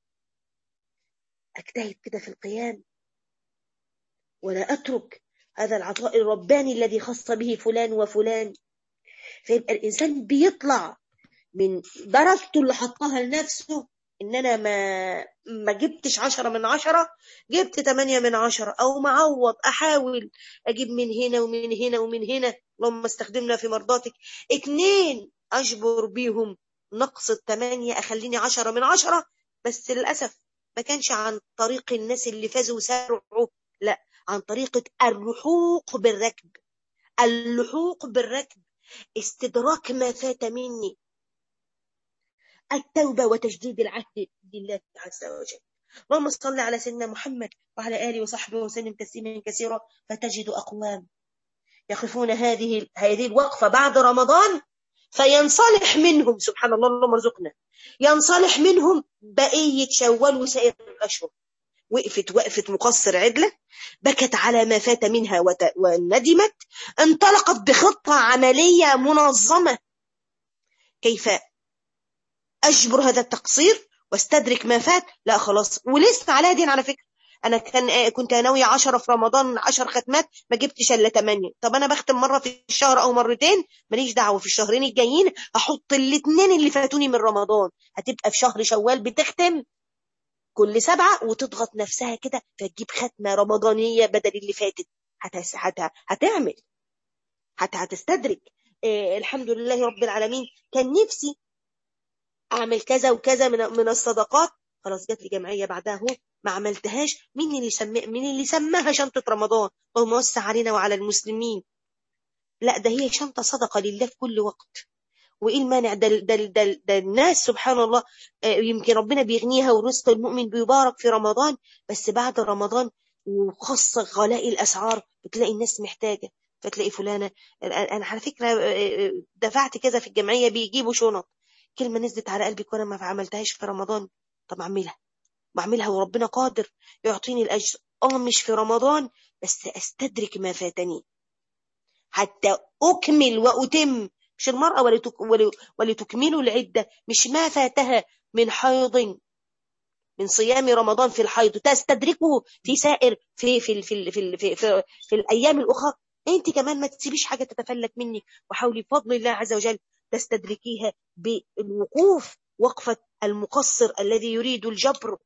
اجتهد كده في القيام ولا اترك هذا العطاء الرباني الذي خص به فلان وفلان فيبقى الانسان بيطلع من درجته اللي حطها لنفسه ان انا ما ما جبتش عشرة من عشرة جبت تمانية من عشرة او معوض احاول اجيب من هنا ومن هنا ومن هنا اللهم استخدمنا في مرضاتك اتنين اجبر بيهم نقص التمانية اخليني عشرة من عشرة بس للأسف ما كانش عن طريق الناس اللي فازوا وسارعوا لا عن طريقة اللحوق بالركب اللحوق بالركب استدراك ما فات مني التوبة وتجديد العهد لله عز وجل اللهم صل على سيدنا محمد وعلى آله وصحبه وسلم تسليما كثيرا فتجد أقوام يقفون هذه هذه الوقفة بعد رمضان فينصلح منهم سبحان الله اللهم ارزقنا ينصلح منهم بقية شوال وسائر الأشهر وقفت وقفة مقصر عدلة بكت على ما فات منها وندمت انطلقت بخطة عملية منظمة كيف أجبر هذا التقصير واستدرك ما فات لا خلاص ولسه عليها دين على فكرة أنا كان كنت ناوية عشرة في رمضان عشر ختمات ما جبتش إلا تمانية طب أنا بختم مرة في الشهر أو مرتين ماليش دعوة في الشهرين الجايين هحط الاتنين اللي فاتوني من رمضان هتبقى في شهر شوال بتختم كل سبعة وتضغط نفسها كده فتجيب ختمة رمضانية بدل اللي فاتت هتس... هت... هتعمل هت... هتستدرك إيه الحمد لله رب العالمين كان نفسي اعمل كذا وكذا من من الصدقات خلاص جات لي جمعيه بعدها اهو ما عملتهاش مين اللي سمى مين اللي سماها شنطه رمضان اللهم وسع علينا وعلى المسلمين لا ده هي شنطه صدقه لله في كل وقت وايه المانع ده ده ده, ده الناس سبحان الله يمكن ربنا بيغنيها ورزق المؤمن بيبارك في رمضان بس بعد رمضان وخاصة غلاء الأسعار بتلاقي الناس محتاجة فتلاقي فلانة أنا على فكرة دفعت كذا في الجمعية بيجيبوا شنط كلمة نزلت على قلبي وأنا ما عملتهاش في رمضان طب أعملها بعملها وربنا قادر يعطيني الأجر آه مش في رمضان بس أستدرك ما فاتني حتى أكمل وأتم مش المرأة ولتك ولتكملوا العدة مش ما فاتها من حيض من صيام رمضان في الحيض تستدركه في سائر في في في في, في, في, في الأيام الأخرى أنت كمان ما تسيبيش حاجة تتفلت منك وحاولي بفضل الله عز وجل تستدركيها بالوقوف وقفة المقصر الذي يريد الجبر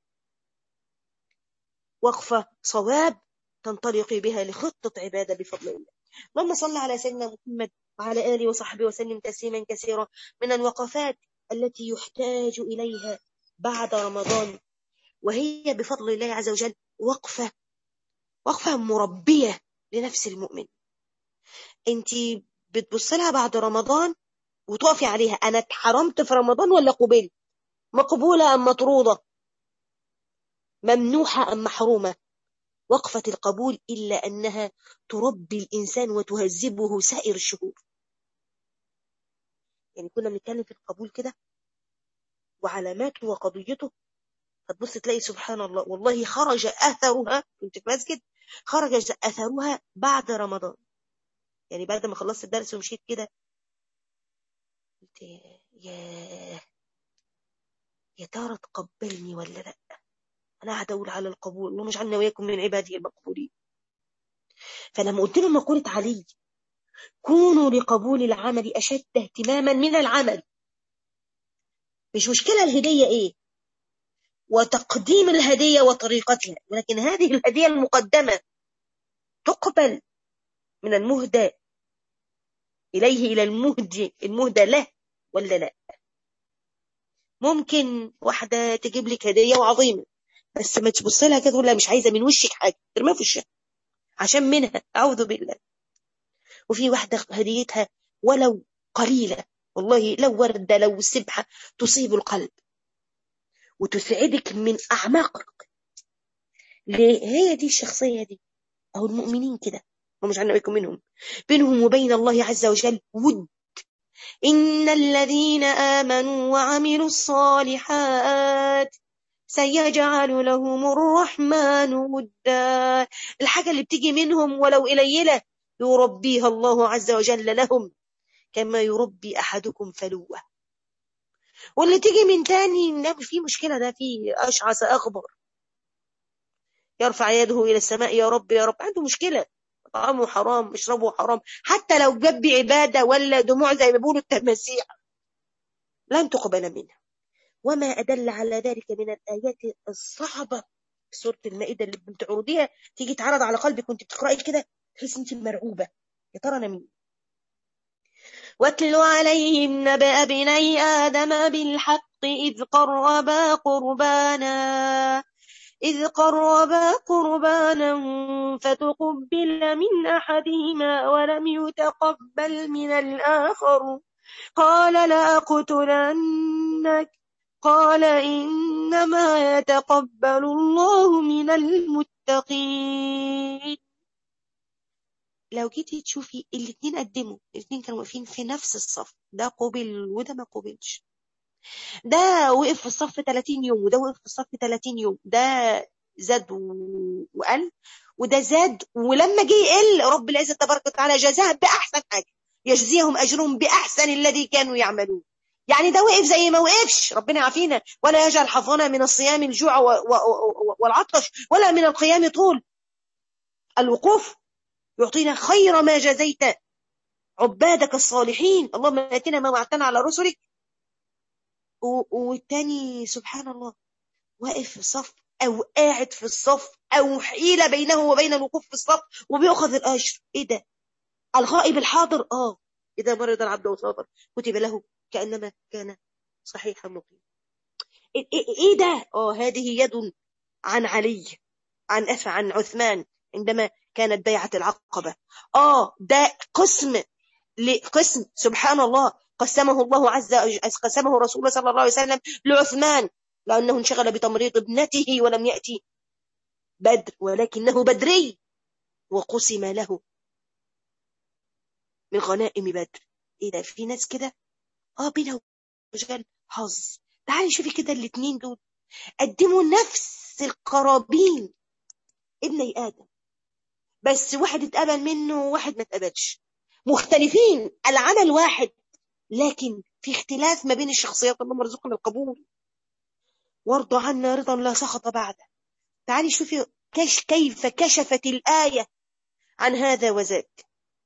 وقفة صواب تنطلقي بها لخطة عبادة بفضل الله اللهم صل على سيدنا محمد وعلى آله وصحبه وسلم تسليما كثيرا من الوقفات التي يحتاج إليها بعد رمضان وهي بفضل الله عز وجل وقفة وقفة مربية لنفس المؤمن انت بتبص لها بعد رمضان وتقفي عليها انا اتحرمت في رمضان ولا قبلت مقبولة ام مطرودة ممنوحة ام محرومة وقفة القبول إلا أنها تربي الإنسان وتهذبه سائر الشهور يعني كنا بنتكلم في القبول كده وعلاماته وقضيته فتبص تلاقي سبحان الله والله خرج أثرها كنت في مسجد خرج أثرها بعد رمضان يعني بعد ما خلصت الدرس ومشيت كده قلت يا يا ترى تقبلني ولا لا انا قاعده اقول على القبول اللهم اجعلنا وياكم من عباده المقبولين فلما قلت لهم مقوله علي كونوا لقبول العمل اشد اهتماما من العمل مش مشكله الهديه ايه وتقديم الهديه وطريقتها ولكن هذه الهديه المقدمه تقبل من المهدى إليه إلى المهدي المهدى له ولا لا ممكن واحدة تجيب لك هدية وعظيمة بس ما تبص لها كده تقول لها مش عايزة من وشك حاجة ترميها في وشها عشان منها أعوذ بالله وفي واحدة هديتها ولو قليلة والله لو وردة لو سبحة تصيب القلب وتسعدك من أعماقك ليه هي دي الشخصية دي أو المؤمنين كده ومش عنا بكم منهم بينهم وبين الله عز وجل ود إن الذين آمنوا وعملوا الصالحات سيجعل لهم الرحمن ودا الحاجة اللي بتيجي منهم ولو قليلة يربيها الله عز وجل لهم كما يربي أحدكم فلوة واللي تيجي من تاني ده في مشكلة ده في أشعث أخبر يرفع يده إلى السماء يا رب يا رب عنده مشكلة طعامه حرام مشربه حرام حتى لو جاب عبادة ولا دموع زي ما بيقولوا التماسيح لن تقبل منها وما أدل على ذلك من الآيات الصعبة سورة المائدة اللي بتعرضيها تيجي تعرض على قلبك وانت بتقرأي كده تحس انت مرعوبة يا ترى انا مين واتل عليهم نبأ ابني آدم بالحق إذ قربا قربانا إذ قربا قربانا فتقبل من أحدهما ولم يتقبل من الآخر قال لأقتلنك قال إنما يتقبل الله من المتقين لو جيتي تشوفي الاتنين قدموا الاتنين كانوا واقفين في نفس الصف ده قبل وده ما قبلش ده وقف في الصف 30 يوم وده وقف في الصف 30 يوم ده زاد وقل وده زاد ولما جه يقل رب العزة تبارك وتعالى جزاه بأحسن حاجة يجزيهم أجرهم بأحسن الذي كانوا يعملون يعني ده وقف زي ما وقفش ربنا يعافينا ولا يجعل حظنا من الصيام الجوع والعطش ولا من القيام طول الوقوف يعطينا خير ما جزيت عبادك الصالحين اللهم اتنا ما وعدتنا على رسلك والتاني سبحان الله واقف في الصف او قاعد في الصف او حيلة بينه وبين الوقوف في الصف وبيأخذ الأجر ايه ده الغائب الحاضر اه إذا مرض العبد وصابر كتب له كأنما كان صحيحا مقيم إيه, إيه ده اه هذه يد عن علي عن أفع عن عثمان عندما كانت بيعة العقبة اه ده قسم لقسم سبحان الله قسمه الله عز وجل قسمه رسول الله صلى الله عليه وسلم لعثمان لأنه انشغل بتمريض ابنته ولم يأتي بدر ولكنه بدري وقسم له من غنائم بدر ايه ده في ناس كده اه بينه وبين حظ تعالي شوفي كده الاثنين دول قدموا نفس القرابين ابني ادم بس واحد اتقبل منه وواحد ما اتقبلش مختلفين العمل واحد لكن في اختلاف ما بين الشخصيات اللهم ارزقنا القبول وارض عنا رضا لا سخط بعده تعالي شوفي كش كيف كشفت الآية عن هذا وذاك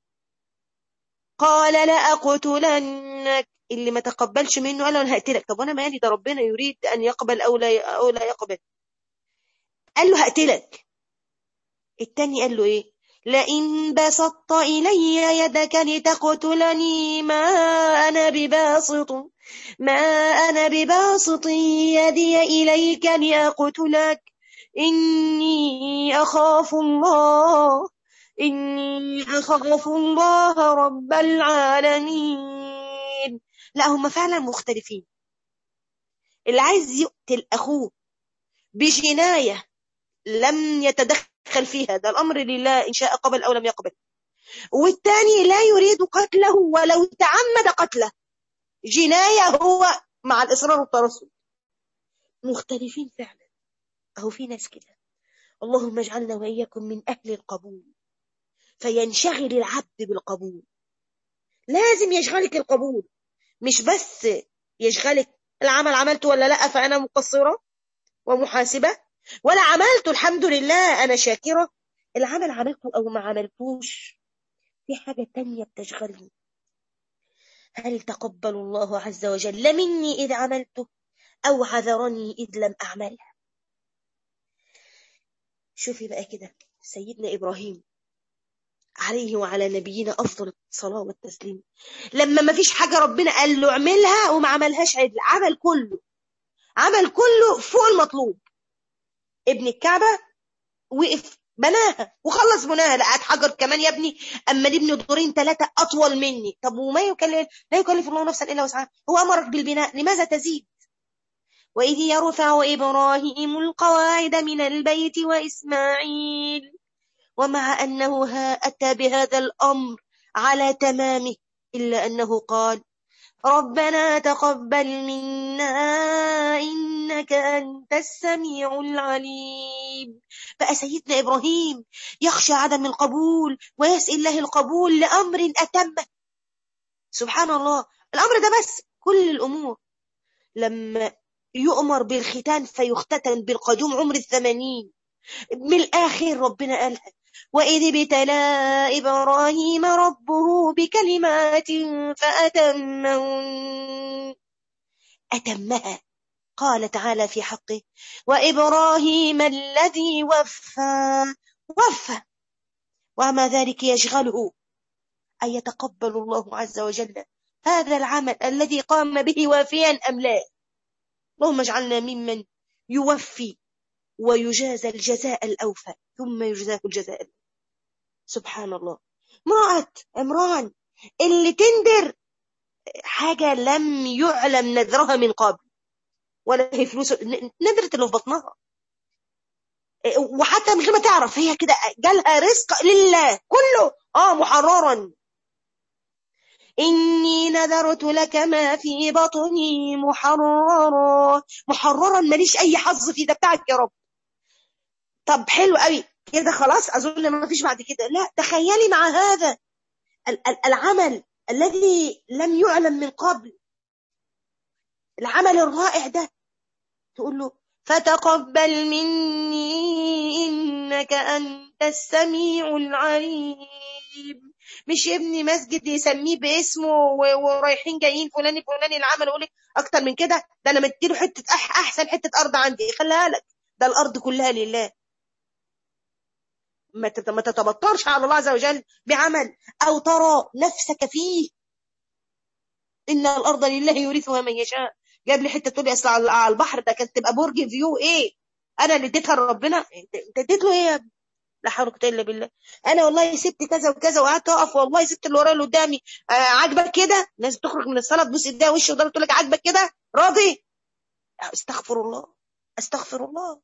قال لأقتلنك اللي ما تقبلش منه قال له انا هقتلك طب وانا مالي ده ربنا يريد ان يقبل او لا او لا يقبل قال له هقتلك التاني قال له ايه لئن بسطت إلي يدك لتقتلني ما أنا بباسط ما أنا بباسط يدي إليك لأقتلك إني أخاف الله إني أخاف الله رب العالمين لا هم فعلا مختلفين اللي عايز يقتل أخوه بجناية لم يتدخل فيها ده الأمر لله إن شاء قبل أو لم يقبل والثاني لا يريد قتله ولو تعمد قتله جناية هو مع الإصرار والترصد مختلفين فعلا أهو في ناس كده اللهم اجعلنا وإياكم من أهل القبول فينشغل العبد بالقبول لازم يشغلك القبول مش بس يشغلك العمل عملته ولا لا فأنا مقصرة ومحاسبة ولا عملته الحمد لله أنا شاكرة العمل عملته أو ما عملتوش في حاجة تانية بتشغلني هل تقبل الله عز وجل مني إذ عملته أو عذرني إذ لم أعمله شوفي بقى كده سيدنا إبراهيم عليه وعلى نبينا أفضل الصلاة والتسليم لما ما فيش حاجة ربنا قال له اعملها وما عملهاش عدل عمل كله عمل كله فوق المطلوب ابن الكعبة وقف بناها وخلص بناها لقيت حجر كمان يا ابني اما نبني دورين ثلاثة أطول مني طب وما يكلف لا يكلف الله نفسا إلا وسعها هو أمرك بالبناء لماذا تزيد وإذ يرفع إبراهيم القواعد من البيت وإسماعيل ومع أنه ها أتى بهذا الأمر على تمامه إلا أنه قال ربنا تقبل منا إنك أنت السميع العليم بقى سيدنا إبراهيم يخشى عدم القبول ويسأل الله القبول لأمر أتمه سبحان الله الأمر ده بس كل الأمور لما يؤمر بالختان فيختتن بالقدوم عمر الثمانين من الآخر ربنا قالها وإذ ابتلى إبراهيم ربه بكلمات فأتمهن أتمها قال تعالى في حقه وإبراهيم الذي وفى وفى وما ذلك يشغله أن يتقبل الله عز وجل هذا العمل الذي قام به وافيا أم لا اللهم اجعلنا ممن يوفي ويجازى الجزاء الأوفى ثم يجزاه الجزاء الأوفى سبحان الله امرأة عمران اللي تندر حاجة لم يعلم نذرها من قبل ولا هي فلوس ندرت اللي في بطنها وحتى من غير ما تعرف هي كده جالها رزق لله كله اه محررا إني نذرت لك ما في بطني محررا محررا ماليش أي حظ في ده بتاعك يا رب طب حلو قوي كده خلاص أظن ما فيش بعد كده لا تخيلي مع هذا العمل الذي لم يعلم من قبل العمل الرائع ده تقول له فتقبل مني إنك أنت السميع العليم مش يبني مسجد يسميه باسمه ورايحين جايين فلان فلان العمل يقول لك اكتر من كده ده انا مديله حته احسن حته ارض عندي خليها لك ده الارض كلها لله ما ما تتبطرش على الله عز وجل بعمل او ترى نفسك فيه ان الارض لله يورثها من يشاء جاب لي حته تقول لي اصل على البحر ده كانت تبقى برج فيو ايه انا اللي اديتها لربنا انت اديت له ايه يا ابني لا حول ولا قوه الا بالله انا والله سبت كذا وكذا وقعدت اقف والله سبت اللي ورايا اللي قدامي آه عاجبك كده الناس بتخرج من الصلاه تبوس ايديها وش وضهرها تقول لك عاجبك كده راضي استغفر الله استغفر الله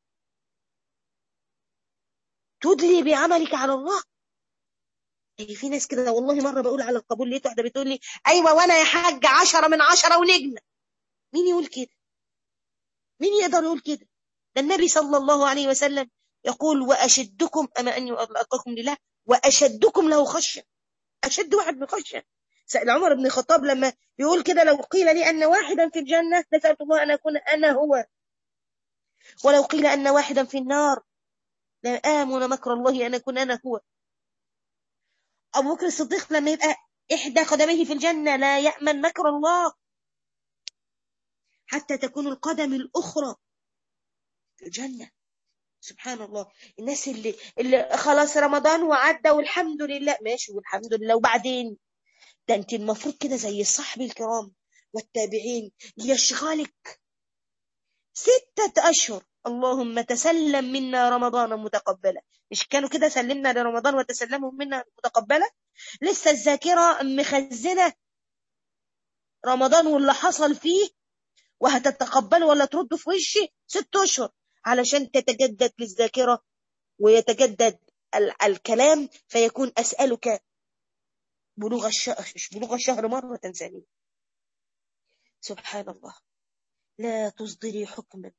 تدلي بعملك على الله هي في ناس كده والله مره بقول على القبول لقيت واحده بتقول لي ايوه وانا يا حاج عشرة من عشرة ونجم مين يقول كده مين يقدر يقول كده ده النبي صلى الله عليه وسلم يقول واشدكم اما اني اتقاكم لله واشدكم له خشيه اشد واحد بخشيه سأل عمر بن الخطاب لما يقول كده لو قيل لي ان واحدا في الجنه لسالت الله ان اكون انا هو ولو قيل ان واحدا في النار لا امن مكر الله ان اكون انا هو أبو بكر الصديق لما يبقى إحدى قدميه في الجنة لا يأمن مكر الله حتى تكون القدم الأخرى في الجنة سبحان الله الناس اللي, اللي خلاص رمضان وعدى والحمد لله ماشي والحمد لله وبعدين ده انت المفروض كده زي الصحب الكرام والتابعين يشغلك ستة أشهر اللهم تسلم منا رمضان متقبلا مش كانوا كده سلمنا لرمضان وتسلمهم منا متقبلا لسه الذاكرة مخزنة رمضان واللي حصل فيه وهتتقبله ولا ترده في وشي ست أشهر علشان تتجدد للذاكرة ويتجدد ال الكلام فيكون أسألك بلوغ الشهر مش بلوغ الشهر مرة ثانية سبحان الله لا تصدري حكما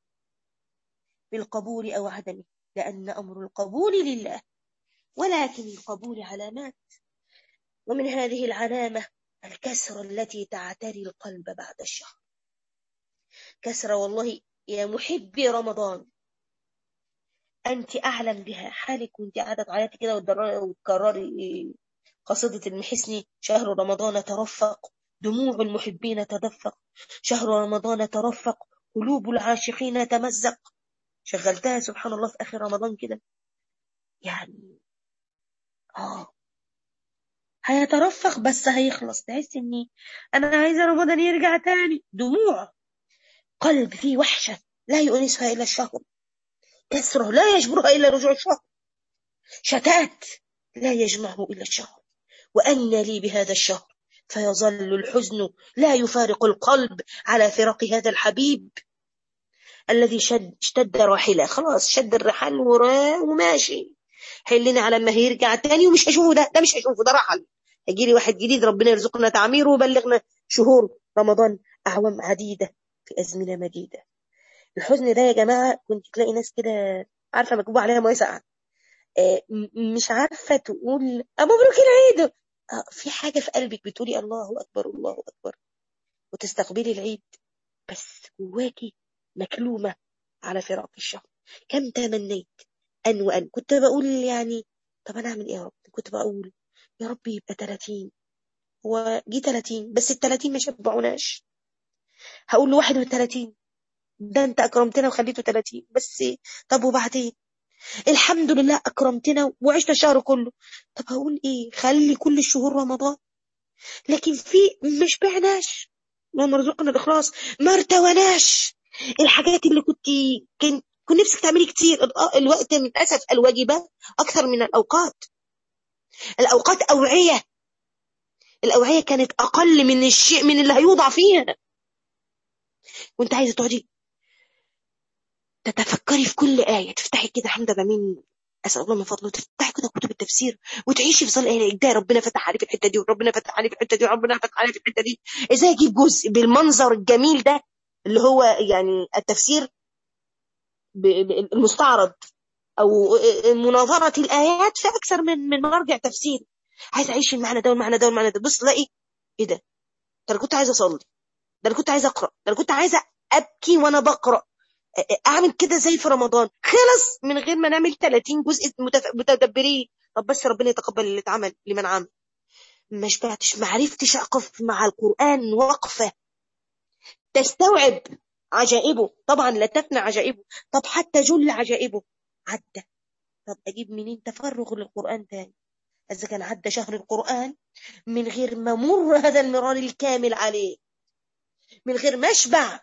بالقبول أو عدمه لأن أمر القبول لله ولكن القبول علامات ومن هذه العلامة الكسرة التي تعتري القلب بعد الشهر كسرة والله يا محبي رمضان أنت أعلم بها حالك وأنت قاعدة تعيطي كده وتكرري قصيدة المحسني شهر رمضان ترفق دموع المحبين تدفق شهر رمضان ترفق قلوب العاشقين تمزق شغلتها سبحان الله في آخر رمضان كده يعني آه هيترفق بس هيخلص تحس اني انا عايزه رمضان يرجع تاني دموع قلب فيه وحشه لا يؤنسها الا الشهر كسره لا يجبرها الا رجوع الشهر شتات لا يجمعه الا الشهر وان لي بهذا الشهر فيظل الحزن لا يفارق القلب على فراق هذا الحبيب الذي شد اشتد راحلة خلاص شد الرحل وماشي حلنا على ما هيرجع تاني ومش هشوفه ده ده مش هشوفه ده رحل هيجي لي واحد جديد ربنا يرزقنا تعميره ويبلغنا شهور رمضان أعوام عديدة في أزمنة مديدة الحزن ده يا جماعة كنت تلاقي ناس كده عارفة مكتوب عليها ميه ساقعة مش عارفة تقول مبروك العيد في حاجة في قلبك بتقولي الله أكبر الله أكبر وتستقبلي العيد بس جواكي مكلومة على فراق الشهر كم تمنيت أن وأن كنت بقول يعني طب أنا أعمل إيه يا رب كنت بقول يا رب يبقى 30 هو جه 30 بس ال 30 ما شبعوناش هقول له 31 ده أنت أكرمتنا وخليته 30 بس طب وبعدين الحمد لله أكرمتنا وعشنا الشهر كله طب هقول إيه خلي كل الشهور رمضان لكن في مش بعناش اللهم ارزقنا الإخلاص ما ارتوناش الحاجات اللي كنت كنت كنت نفسك تعملي كتير الوقت للأسف الواجبات أكثر من الأوقات الأوقات أوعية الأوعية كانت أقل من الشيء من اللي هيوضع فيها وانت عايزة تقعدي تتفكري في كل آية تفتحي كده حمد مين أسأل الله من فضله تفتحي كده كتب التفسير وتعيشي في ظل آية ده ربنا فتح عليه في الحتة دي وربنا فتح عليه في الحتة دي وربنا فتح عليه في الحتة دي إزاي أجيب جزء بالمنظر الجميل ده اللي هو يعني التفسير المستعرض أو مناظرة الآيات في أكثر من من مرجع تفسير عايز أعيش المعنى ده والمعنى ده والمعنى ده بص تلاقي إيه ده؟ ده أنا كنت عايزة أصلي ده أنا كنت عايزة أقرأ ده أنا كنت عايزة أبكي وأنا بقرأ أعمل كده زي في رمضان خلص من غير ما نعمل 30 جزء متدبرين طب بس ربنا يتقبل اللي اتعمل لمن عمل ما شبعتش ما عرفتش أقف مع القرآن وقفة تستوعب عجائبه طبعا لا تفنى عجائبه طب حتى جل عجائبه عدى طب أجيب منين تفرغ للقرآن تاني إذا كان عدى شهر القرآن من غير ما مر هذا المرار الكامل عليه من غير ما اشبع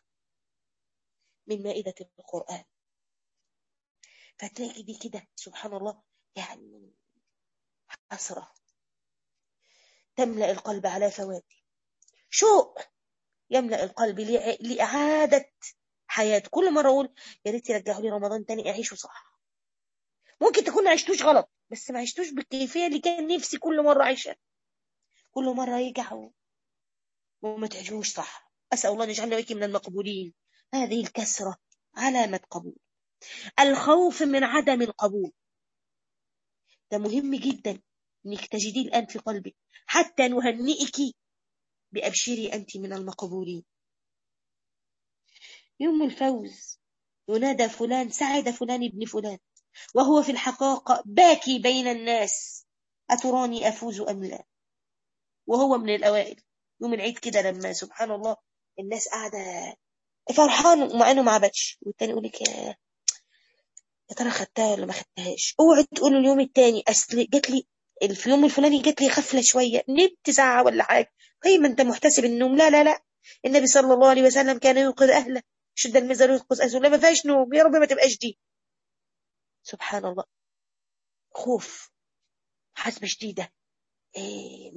من مائدة القرآن فتلاقي دي كده سبحان الله يعني حسرة تملأ القلب على فواته شوق يملأ القلب لإعادة حياة كل مرة أقول يا ريت يرجعوا لي رمضان تاني أعيشه صح ممكن تكون ما عشتوش غلط بس ما عشتوش بالكيفية اللي كان نفسي كل مرة عيشها كل مرة يرجعوا وما تعيشوش صح أسأل الله أن يجعلنا ويكي من المقبولين هذه الكسرة علامة قبول الخوف من عدم القبول ده مهم جدا انك تجديه الآن في قلبك حتى نهنئك بأبشري أنت من المقبولين يوم الفوز ينادى فلان سعد فلان ابن فلان وهو في الحقيقة باكي بين الناس أتراني أفوز أم لا وهو من الأوائل يوم العيد كده لما سبحان الله الناس قاعدة فرحان ومع انه ما عبدش والتاني يقول لك يا يا ترى خدتها ولا ما خدتهاش اوعي تقولوا اليوم التاني اصل جات لي في اليوم الفلاني جات لي غفله شويه نمت ساعه ولا حاجه طيب ما انت محتسب النوم لا لا لا النبي صلى الله عليه وسلم كان يوقظ اهله شد المزار ويوقظ اهله ما فيهاش نوم يا رب ما تبقاش دي سبحان الله خوف حسبه شديده إيه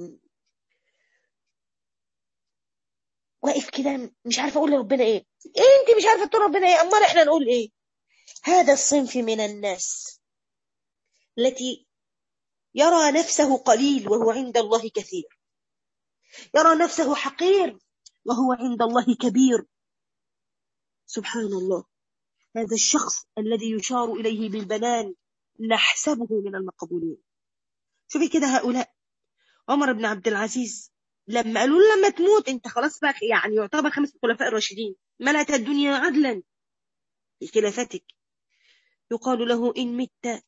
واقف كده مش عارفه اقول لربنا ايه إيه انت مش عارفه تقول ربنا ايه امال احنا نقول ايه هذا الصنف من الناس التي يرى نفسه قليل وهو عند الله كثير يرى نفسه حقير وهو عند الله كبير سبحان الله هذا الشخص الذي يشار إليه بالبنان نحسبه من المقبولين شوفي كده هؤلاء عمر بن عبد العزيز لما قالوا له لما تموت انت خلاص بقى يعني يعتبر خمس خلفاء الراشدين ملأت الدنيا عدلا في خلافتك يقال له إن مت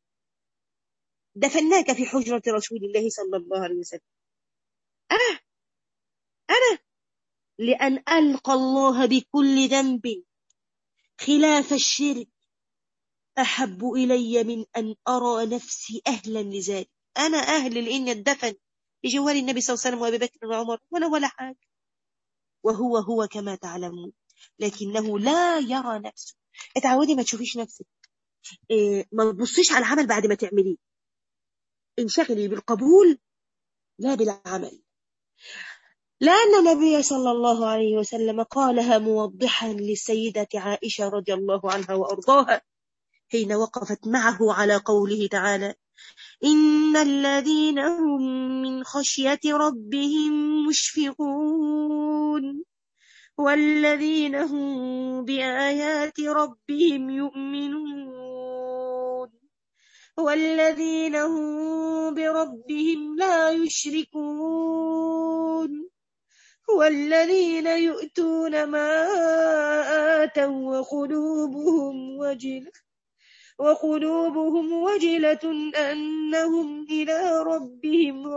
دفناك في حجرة رسول الله صلى الله عليه وسلم أنا أنا لأن ألقى الله بكل ذنب خلاف الشرك أحب إلي من أن أرى نفسي أهلا لذلك أنا أهل لأن الدفن بجوار النبي صلى الله عليه وسلم وأبي بكر وعمر ولا ولا حاجة وهو هو كما تعلمون لكنه لا يرى نفسه اتعودي ما تشوفيش نفسك إيه ما تبصيش على العمل بعد ما تعمليه انشغلي بالقبول لا بالعمل لأن النبي صلى الله عليه وسلم قالها موضحا للسيدة عائشة رضي الله عنها وأرضاها حين وقفت معه على قوله تعالى إن الذين هم من خشية ربهم مشفقون والذين هم بآيات ربهم يؤمنون والذين هم بربهم لا يشركون والذين يؤتون ما آتوا وقلوبهم وجلة وقلوبهم وجلة أنهم إلى ربهم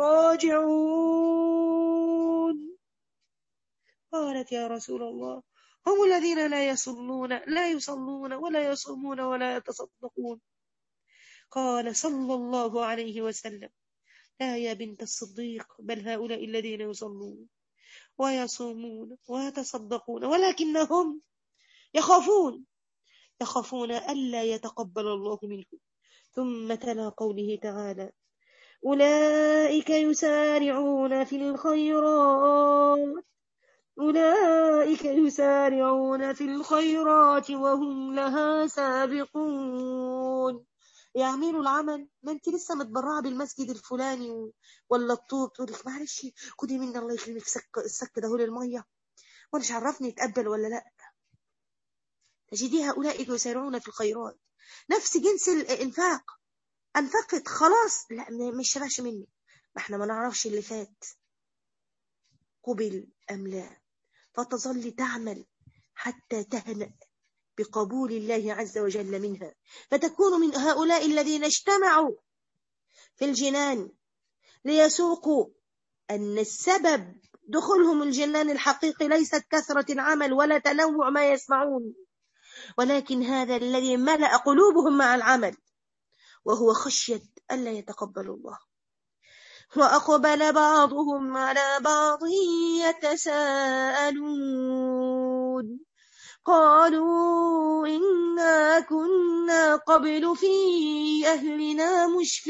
راجعون قالت يا رسول الله هم الذين لا يصلون لا يصلون ولا يصومون ولا يتصدقون قال صلى الله عليه وسلم لا يا بنت الصديق بل هؤلاء الذين يصلون ويصومون ويتصدقون ولكنهم يخافون يخافون ألا يتقبل الله منهم ثم تلا قوله تعالى أولئك يسارعون في الخيرات أولئك يسارعون في الخيرات وهم لها سابقون يعملوا العمل ما انت لسه متبرعه بالمسجد الفلاني ولا الطوب تقول لك معلش خدي مني الله يكرمك سك السك ده للميه وانا مش عرفني يتقبل ولا لا تجدي هؤلاء يسارعون في الخيرات نفس جنس الانفاق انفقت خلاص لا مش شبهش مني ما احنا ما نعرفش اللي فات قبل ام لا فتظل تعمل حتى تهنأ بقبول الله عز وجل منها فتكون من هؤلاء الذين اجتمعوا في الجنان ليسوقوا أن السبب دخولهم الجنان الحقيقي ليست كثرة العمل ولا تنوع ما يسمعون ولكن هذا الذي ملأ قلوبهم مع العمل وهو خشية ألا يتقبل الله وأقبل بعضهم على بعض يتساءلون قالوا إنا كنا قبل في أهلنا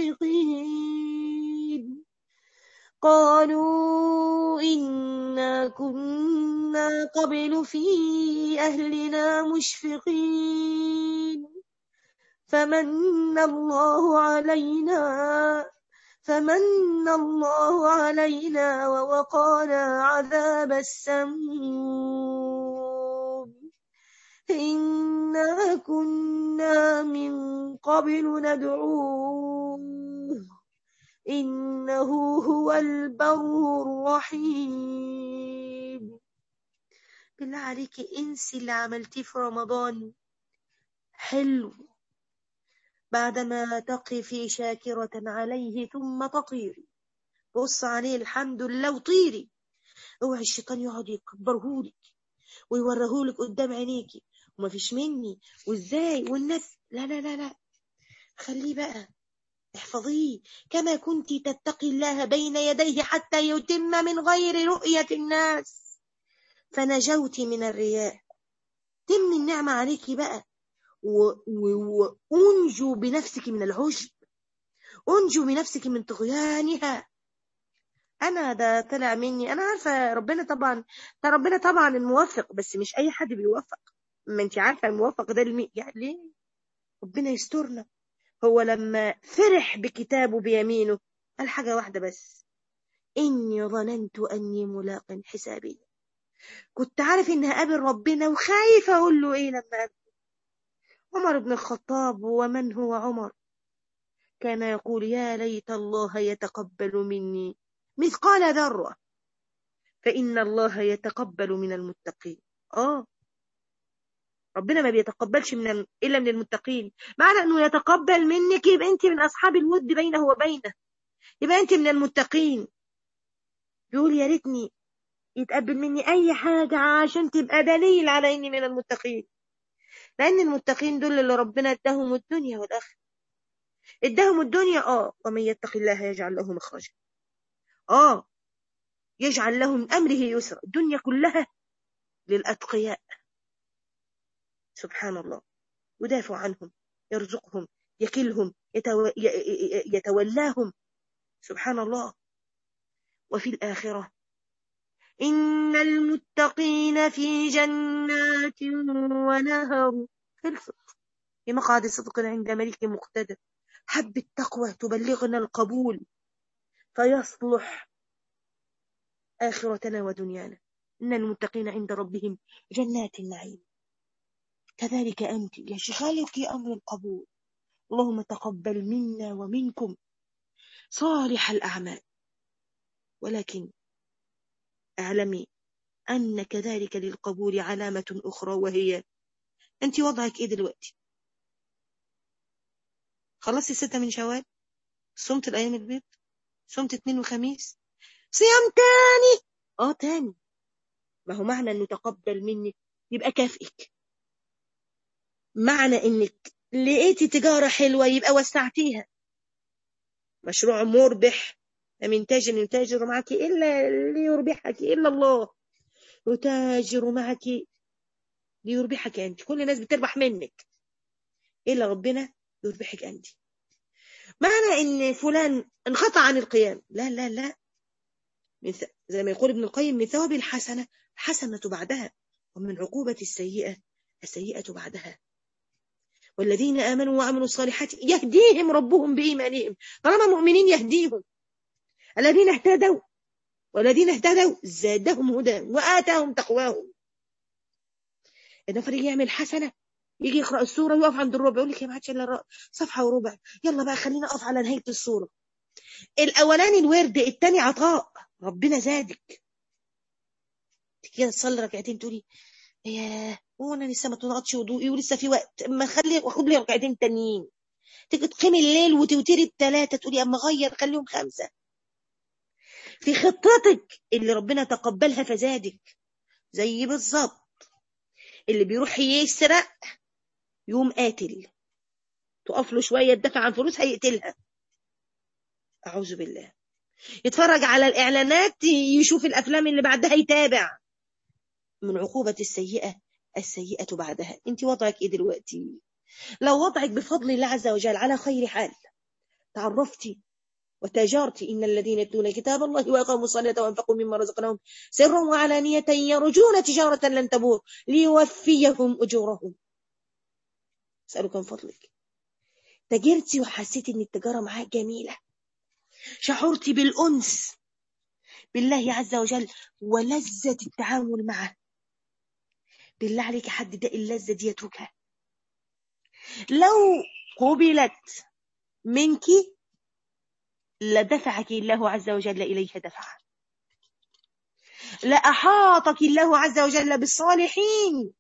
مشفقين قالوا إنا كنا قبل في أهلنا مشفقين فمن الله علينا فمن الله علينا ووقانا عذاب السموم إنا كنا من قبل ندعوه إنه هو البر الرحيم بالله عليك انسي اللي عملتيه في رمضان حلو بعدما تقفي شاكرة عليه ثم تطيري بص عليه الحمد لله وطيري اوعي الشيطان يقعد يكبرهولك ويورهولك قدام عينيكي وما فيش مني وازاي والناس لا لا لا لا خليه بقى احفظيه كما كنت تتقي الله بين يديه حتى يتم من غير رؤية الناس فنجوت من الرياء تم النعمة عليك بقى وأنجو بنفسك من العجب أنجو بنفسك من طغيانها أنا ده طلع مني أنا عارفة ربنا طبعا ده ربنا طبعا الموفق بس مش أي حد بيوفق ما أنت عارفة الموفق ده المي... يعني ليه ربنا يسترنا هو لما فرح بكتابه بيمينه قال حاجة واحدة بس إني ظننت أني ملاق حسابي كنت عارف إني هقابل ربنا وخايف أقول له إيه لما أقابل عمر بن الخطاب ومن هو عمر كان يقول يا ليت الله يتقبل مني مثقال ذرة فإن الله يتقبل من المتقين آه ربنا ما بيتقبلش من إلا من المتقين معنى أنه يتقبل منك يبقى أنت من أصحاب الود بينه وبينه يبقى أنت من المتقين يقول يا ريتني يتقبل مني أي حاجة عشان تبقى دليل على إني من المتقين لأن المتقين دول اللي ربنا اداهم الدنيا والآخرة اداهم الدنيا اه ومن يتق الله يجعل له مخرجا اه يجعل له من أمره يسرا الدنيا كلها للأتقياء سبحان الله يدافع عنهم يرزقهم يكلهم يتو... يتولاهم سبحان الله وفي الآخرة إن المتقين في جنات ونهر خلصت في مقعد صدق عند ملك مقتدر حب التقوى تبلغنا القبول فيصلح آخرتنا ودنيانا إن المتقين عند ربهم جنات النعيم كذلك أنت يشغلك أمر القبول اللهم تقبل منا ومنكم صالح الأعمال ولكن اعلمي أن كذلك للقبول علامة أخرى وهي أنت وضعك إيه دلوقتي خلصتي ستة من شوال صمت الأيام البيض صمت اثنين وخميس صيام تاني اه تاني ما هو معنى انه تقبل منك يبقى كافئك معنى انك لقيتي تجارة حلوة يبقى وسعتيها مشروع مربح من تاجر يتاجر معك إلا ليربحك إلا الله يتاجر معك ليربحك أنت كل الناس بتربح منك إلا ربنا يربحك أنت معنى إن فلان انقطع عن القيام لا لا لا من ث... زي ما يقول ابن القيم من ثواب الحسنة حسنة بعدها ومن عقوبة السيئة السيئة بعدها والذين آمنوا وعملوا الصالحات يهديهم ربهم بإيمانهم طالما مؤمنين يهديهم الذين اهتدوا والذين اهتدوا زادهم هدى وآتاهم تقواهم النفر يجي يعمل حسنة يجي يقرأ السورة يقف عند الربع يقول لك يا معادش إلا صفحة وربع يلا بقى خلينا أقف على نهاية السورة الأولاني الورد الثاني عطاء ربنا زادك كده تصلي ركعتين تقولي ياه هو انا لسه ما تنقضش وضوئي ولسه في وقت اما اخلي واخد لي ركعتين تانيين تيجي تقيمي الليل وتوتري بثلاثه تقولي اما اغير خليهم خمسه في خطتك اللي ربنا تقبلها فزادك زي بالظبط اللي بيروح يسرق يوم قاتل تقف له شويه تدافع عن فلوس هيقتلها اعوذ بالله يتفرج على الاعلانات يشوف الافلام اللي بعدها يتابع من عقوبه السيئه السيئة بعدها انت وضعك ايه دلوقتي لو وضعك بفضل الله عز وجل على خير حال تعرفتي وتجارتي إن الذين يتلون كتاب الله وأقاموا الصلاة وأنفقوا مما رزقناهم سرا وعلانية يرجون تجارة لن تبور ليوفيهم أجورهم أسألك من فضلك تجرتي وحسيتي إن التجارة معاك جميلة شعرتي بالأنس بالله عز وجل ولذة التعامل معه بالله عليك حد ده اللذة دي يتركها لو قبلت منك لدفعك الله عز وجل إليها دفعا لأحاطك الله عز وجل بالصالحين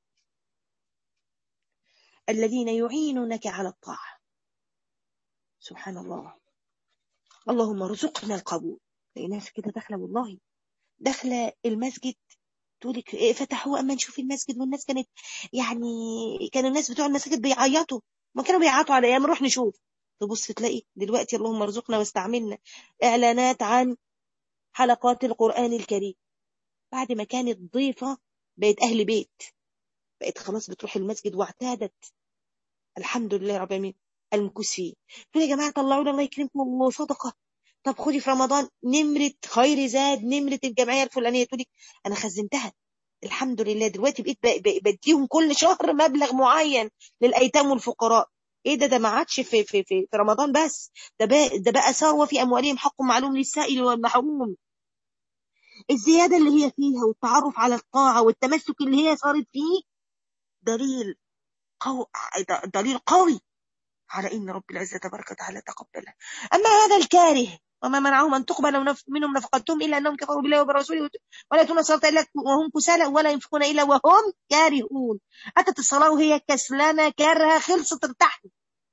الذين يعينونك على الطاعة سبحان الله اللهم ارزقنا القبول ناس كده داخله والله داخله المسجد تقول لك إيه فتحوه اما نشوف المسجد والناس كانت يعني كانوا الناس بتوع المساجد بيعيطوا ما كانوا بيعيطوا على ايام نروح نشوف تبص تلاقي دلوقتي اللهم ارزقنا واستعملنا اعلانات عن حلقات القران الكريم بعد ما كانت ضيفه بقت اهل بيت بقت خلاص بتروح المسجد واعتادت الحمد لله رب العالمين المكوس فيه تقول يا جماعه طلعوا لي الله يكرمكم صدقه طب خدي في رمضان نمرة خير زاد نمرة الجمعية الفلانية تقولي أنا خزنتها الحمد لله دلوقتي بقيت بديهم كل شهر مبلغ معين للأيتام والفقراء ايه ده ده ما عادش في في في, في رمضان بس ده بقى ده بقى ثروه في اموالهم حق معلوم للسائل والمحروم الزياده اللي هي فيها والتعرف على الطاعه والتمسك اللي هي صارت فيه دليل قوي دليل قوي على ان رب العزه تبارك وتعالى تقبلها اما هذا الكاره وما منعهم أن تقبل منهم نفقتهم إلا أنهم كفروا بالله وبرسوله ولا يأتون الصلاة إلا وهم كسالى ولا ينفقون إلا وهم كارهون أتت الصلاة وهي كسلانة كارهة خلصت ارتحت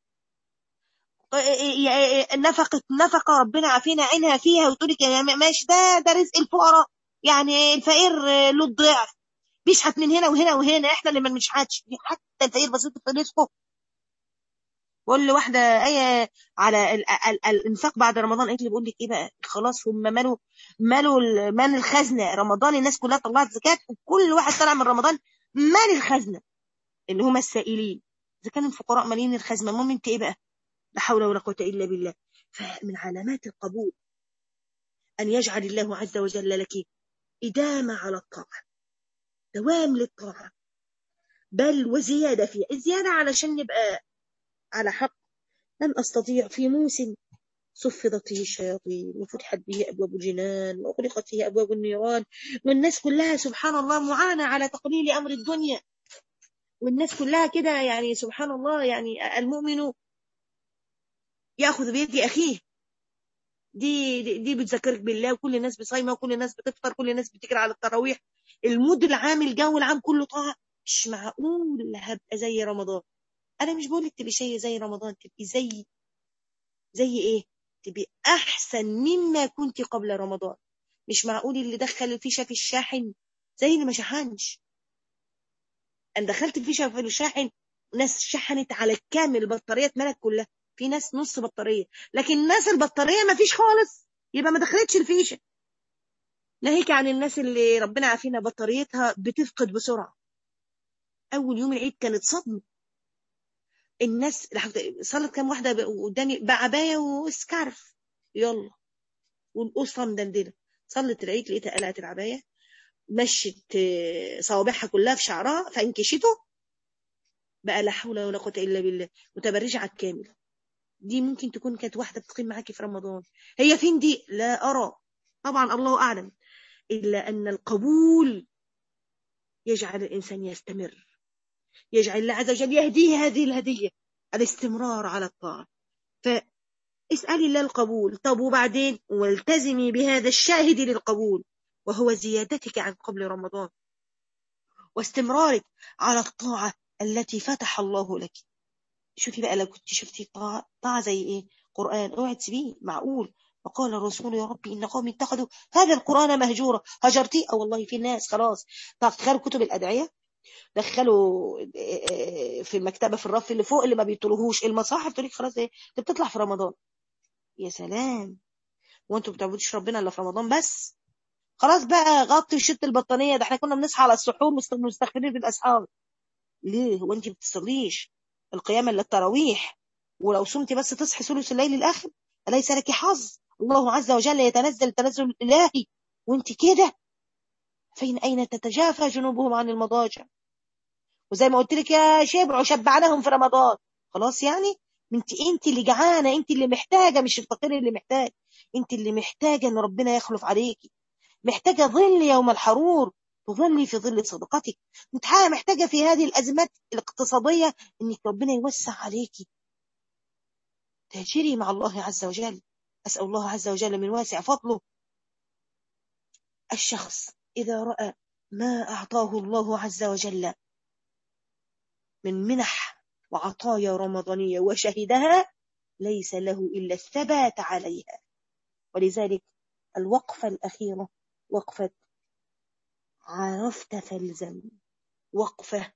نفقت نفقة ربنا عافينا عينها فيها وتقول لك ماشي ده ده رزق الفقراء يعني الفقير له الضعف بيشحت من هنا وهنا وهنا احنا اللي ما بنشحتش حتى الفقير بسيط في رزقه بقول لواحدة آية على ال ال الإنفاق بعد رمضان قالت لي بقول لك إيه بقى خلاص هم مالوا مالوا مال الخزنة رمضان الناس كلها طلعت زكاة وكل واحد طلع من رمضان مال الخزنة اللي هم السائلين إذا كان الفقراء مالين الخزنة المهم أنت إيه بقى لا حول ولا قوة إلا بالله فمن علامات القبول أن يجعل الله عز وجل لك إدامة على الطاعة دوام للطاعة بل وزيادة فيها الزيادة علشان نبقى على حق لم أستطيع في موسم صفدت به الشياطين وفتحت به أبواب الجنان وأغلقت فيه أبواب النيران والناس كلها سبحان الله معانة على تقليل أمر الدنيا والناس كلها كده يعني سبحان الله يعني المؤمن يأخذ بيد أخيه دي دي, دي بتذكرك بالله وكل الناس بصايمة وكل الناس بتفطر كل الناس بتجري على التراويح المود العام الجو العام كله طاعة مش معقول هبقى زي رمضان انا مش بقولك تبقي شيء زي رمضان تبقي زي زي ايه تبقي احسن مما كنت قبل رمضان مش معقول اللي دخل الفيشه في الشاحن زي اللي ما شحنش انا دخلت الفيشه في الشاحن ناس شحنت على الكامل البطاريه اتملت كلها في ناس نص بطاريه لكن ناس البطاريه ما فيش خالص يبقى ما دخلتش الفيشه ناهيك عن الناس اللي ربنا عافينا بطاريتها بتفقد بسرعه اول يوم العيد كانت صدمه الناس صلت كام واحدة قدامي بعباية وسكارف يلا والقصة مدندنة صلت العيد لقيتها قلعت العباية مشت صوابعها كلها في شعرها فانكشته بقى لا حول ولا قوة إلا بالله متبرجة على الكامل دي ممكن تكون كانت واحدة بتقيم معاكي في رمضان هي فين دي لا أرى طبعا الله أعلم إلا أن القبول يجعل الإنسان يستمر يجعل الله عز وجل يهديه هذه الهدية الاستمرار على الطاعة فاسألي الله القبول طب وبعدين والتزمي بهذا الشاهد للقبول وهو زيادتك عن قبل رمضان واستمرارك على الطاعة التي فتح الله لك شوفي بقى لو كنت شفتي طاعة, طاعة زي ايه قرآن اوعي تسيبيه معقول وقال الرسول يا ربي إن قومي اتخذوا هذا القرآن مهجورا هجرتيه أو والله في ناس خلاص تخيلوا كتب الأدعية دخلوا في المكتبه في الرف اللي فوق اللي ما بيطلوهوش المصاحف تقول لك خلاص ايه انت بتطلع في رمضان يا سلام وانتوا ما بتعبدوش ربنا الا في رمضان بس خلاص بقى غطي وشت البطانيه ده احنا كنا بنصحى على السحور مستغفرين في الاسحار ليه هو انت ما بتصليش القيام الا التراويح ولو صمتي بس تصحي ثلث الليل الاخر اليس لك حظ الله عز وجل يتنزل تنزل الهي وانت كده فين اين تتجافى جنوبهم عن المضاجع وزي ما قلت لك يا شبع شبعناهم في رمضان خلاص يعني انت انت اللي جعانه انت اللي محتاجه مش الفقير اللي محتاج انت اللي محتاجه ان ربنا يخلف عليكي محتاجه ظل يوم الحرور تظلي في ظل صدقتك انت محتاجه في هذه الازمات الاقتصاديه انك ربنا يوسع عليكي تهجري مع الله عز وجل اسال الله عز وجل من واسع فضله الشخص اذا راى ما اعطاه الله عز وجل من منح وعطايا رمضانية وشهدها ليس له إلا الثبات عليها ولذلك الوقفة الأخيرة وقفة عرفت فالزم وقفة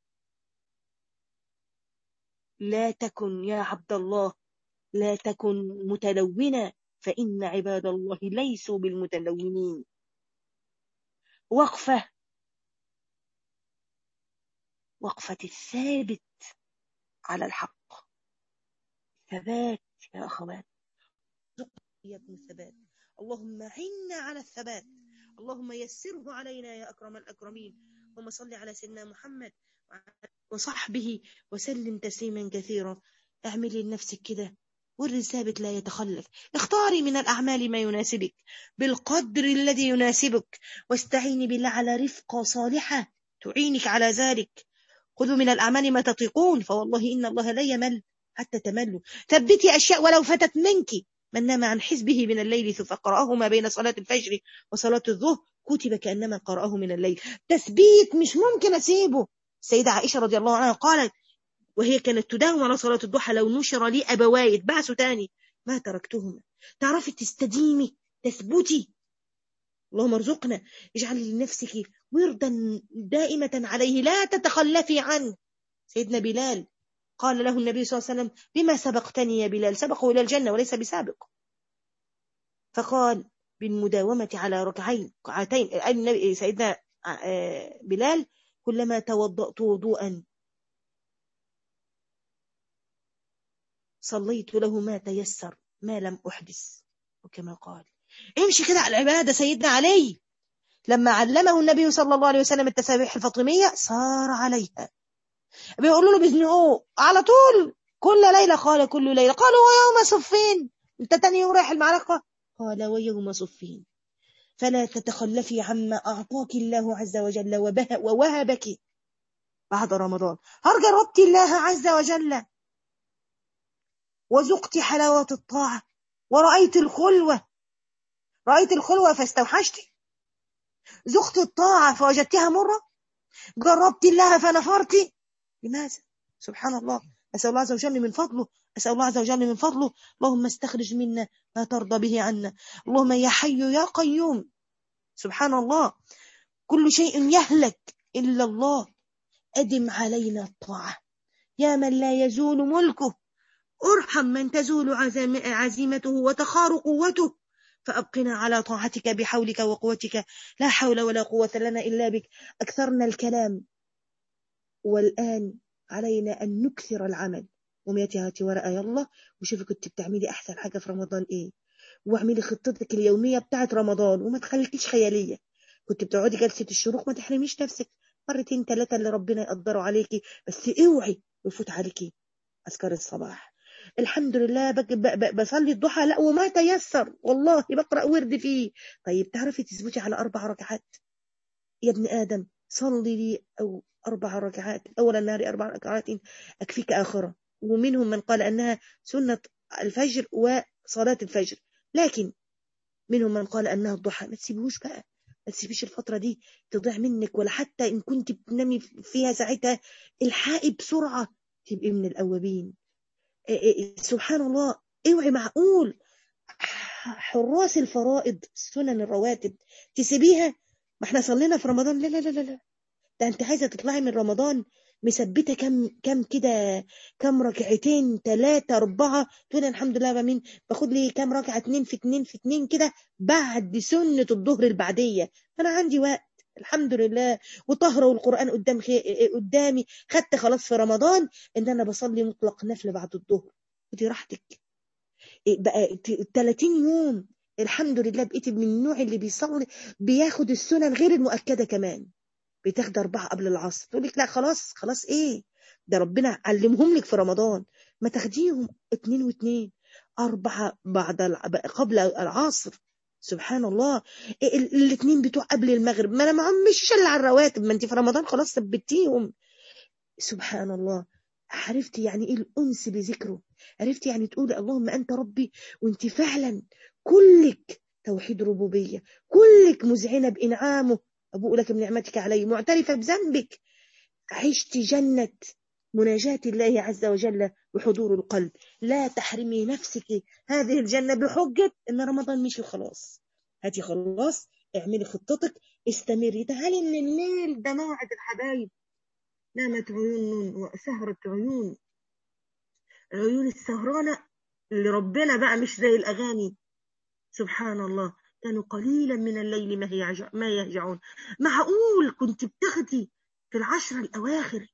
لا تكن يا عبد الله لا تكن متلونا فإن عباد الله ليسوا بالمتلونين وقفة وقفة الثابت على الحق ثبات يا أخوات إياكم الثبات اللهم عنا على الثبات اللهم يسره علينا يا أكرم الأكرمين اللهم صل على سيدنا محمد وصحبه وسلم تسليما كثيرا اعملي لنفسك كده والثابت لا يتخلف اختاري من الأعمال ما يناسبك بالقدر الذي يناسبك واستعيني بالله على رفقة صالحة تعينك على ذلك خذوا من الأعمال ما تطيقون فوالله إن الله لا يمل حتى تملوا ثبتي أشياء ولو فتت منك من نام عن حزبه من الليل فقرأه ما بين صلاة الفجر وصلاة الظهر كتب كأنما قرأه من الليل تثبيت مش ممكن أسيبه السيدة عائشة رضي الله عنها قالت وهي كانت تداوم على صلاة الضحى لو نشر لي أبواي اتبعثوا تاني ما تركتهما تعرفي تستديمي تثبتي اللهم ارزقنا اجعل لنفسك وردا دائمة عليه لا تتخلفي عنه سيدنا بلال قال له النبي صلى الله عليه وسلم بما سبقتني يا بلال سبقوا إلى الجنة وليس بسابق فقال بالمداومة على ركعين ركعتين النبي سيدنا آه، بلال كلما توضأت وضوءا صليت له ما تيسر ما لم أحدث وكما قال امشي كده على العبادة سيدنا علي لما علمه النبي صلى الله عليه وسلم التسابيح الفاطمية صار عليها بيقولوا له بيزنقوه على طول كل ليلة قال كل ليلة قالوا ويوم صفين انت تاني يوم رايح المعركة قال ويوم صفين فلا تتخلفي عما أعطاك الله عز وجل ووهبك بعد رمضان هل جربت الله عز وجل وذقت حلاوة الطاعة ورأيت الخلوة رأيت الخلوة فاستوحشت ذقت الطاعة فوجدتها مرة جربت الله فنفرت لماذا سبحان الله أسأل الله عز وجل من فضله أسأل الله عز وجل من فضله اللهم استخرج منا ما ترضى به عنا اللهم يا حي يا قيوم سبحان الله كل شيء يهلك إلا الله أدم علينا الطاعة يا من لا يزول ملكه ارحم من تزول عزيمته وتخار قوته فأبقنا على طاعتك بحولك وقوتك لا حول ولا قوة لنا إلا بك أكثرنا الكلام والآن علينا أن نكثر العمل ومياتي هاتي ورقة يلا وشوفي كنت بتعملي أحسن حاجة في رمضان إيه واعملي خطتك اليومية بتاعت رمضان وما تخليكيش خيالية كنت بتقعدي جلسة الشروق ما تحرميش نفسك مرتين ثلاثة اللي ربنا يقدروا عليكي بس اوعي يفوت عليكي أذكار الصباح الحمد لله بصلي الضحى لا وما تيسر والله بقرأ ورد فيه طيب تعرفي تثبتي على أربع ركعات يا ابن آدم صلي لي أو أربع ركعات أول النهار أربع ركعات أكفيك آخرة ومنهم من قال أنها سنة الفجر وصلاة الفجر لكن منهم من قال أنها الضحى ما تسيبوش بقى ما تسيبيش الفترة دي تضيع منك ولا حتى إن كنت بتنامي فيها ساعتها الحقي بسرعة تبقي من الأوابين إيه، إيه، إيه، سبحان الله اوعي معقول حراس الفرائض سنن الرواتب تسيبيها ما احنا صلينا في رمضان لا لا لا لا ده انت عايزه تطلعي من رمضان مثبته كم كم كده كم ركعتين ثلاثة أربعة تقول الحمد لله بمين باخد لي كم ركعة اتنين في اتنين في اتنين كده بعد سنة الظهر البعدية أنا عندي وقت الحمد لله وطهرة والقرآن قدام خي... قدامي خدت خلاص في رمضان إن أنا بصلي مطلق نفل بعد الظهر ودي راحتك إيه بقى ت- 30 يوم الحمد لله بقيت من النوع اللي بيصلي بياخد السنن غير المؤكدة كمان بتاخد أربعة قبل العصر تقول لك لا خلاص خلاص إيه ده ربنا علمهم لك في رمضان ما تاخديهم اتنين واتنين أربعة بعد الع... قبل العصر سبحان الله ال- ال- الاتنين بتوع قبل المغرب ما انا ما مش الا على الرواتب ما انت في رمضان خلاص ثبتيهم سبحان الله عرفتي يعني ايه الانس بذكره عرفتي يعني تقولي اللهم انت ربي وانت فعلا كلك توحيد ربوبيه كلك مذعنه بانعامه ابوء لك بنعمتك علي معترفه بذنبك عشت جنه مناجاة الله عز وجل وحضور القلب لا تحرمي نفسك هذه الجنة بحجة إن رمضان مشي خلاص هاتي خلاص اعملي خطتك استمري تعالي من الليل ده موعد الحبايب نامت عيون وسهرت عيون عيون السهرانة اللي ربنا بقى مش زي الأغاني سبحان الله كانوا قليلا من الليل ما يهجع ما يهجعون معقول كنت بتاخدي في العشرة الأواخر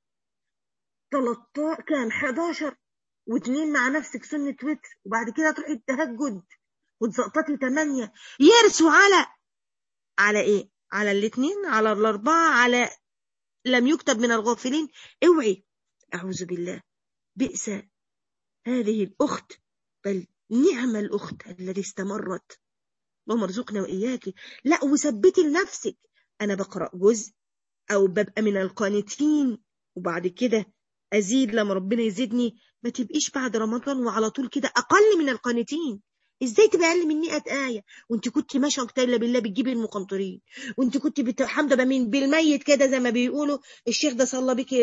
13 كام 11 واثنين مع نفسك سنة وتر وبعد كده تروحي التهجد وتزقططي 8 يرسوا على على ايه؟ على الاثنين على الأربعة على لم يكتب من الغافلين اوعي أعوذ بالله بئس هذه الأخت بل نعم الأخت التي استمرت اللهم ارزقنا وإياك لا وثبتي لنفسك أنا بقرأ جزء أو ببقى من القانتين وبعد كده أزيد لما ربنا يزيدني ما تبقيش بعد رمضان وعلى طول كده أقل من القانتين ازاي تبقى اقل من 100 ايه وانت كنت ماشيه الا بالله بتجيبي المقنطرين وانت كنت بت... حمد بمين بالميت كده زي ما بيقولوا الشيخ ده صلى بك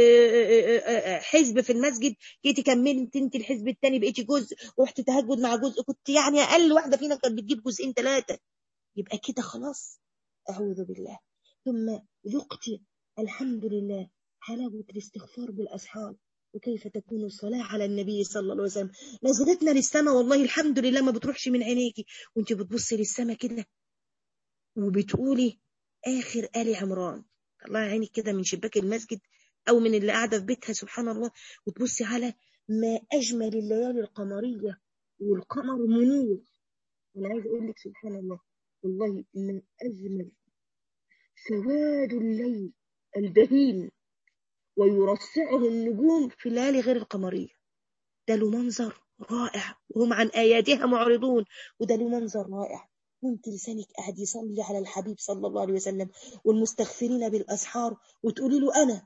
حزب في المسجد جيتي كملت انت الحزب الثاني بقيتي جزء ورحت تهجد مع جزء كنت يعني اقل واحده فينا كانت بتجيب جزئين ثلاثه يبقى كده خلاص اعوذ بالله ثم ذقتي الحمد لله حلاوه الاستغفار بالاسحار وكيف تكون الصلاة على النبي صلى الله عليه وسلم نظرتنا للسماء والله الحمد لله ما بتروحش من عينيكي وانت بتبصي للسماء كده وبتقولي آخر آل عمران الله عينك كده من شباك المسجد أو من اللي قاعدة في بيتها سبحان الله وتبصي على ما أجمل الليالي القمرية والقمر منير أنا عايز أقول لك سبحان الله والله ما أجمل سواد الليل البهيم ويرصعه النجوم في الليالي غير القمرية ده له منظر رائع وهم عن آياتها معرضون وده له منظر رائع وانت لسانك قاعد يصلي على الحبيب صلى الله عليه وسلم والمستغفرين بالأسحار وتقولي له أنا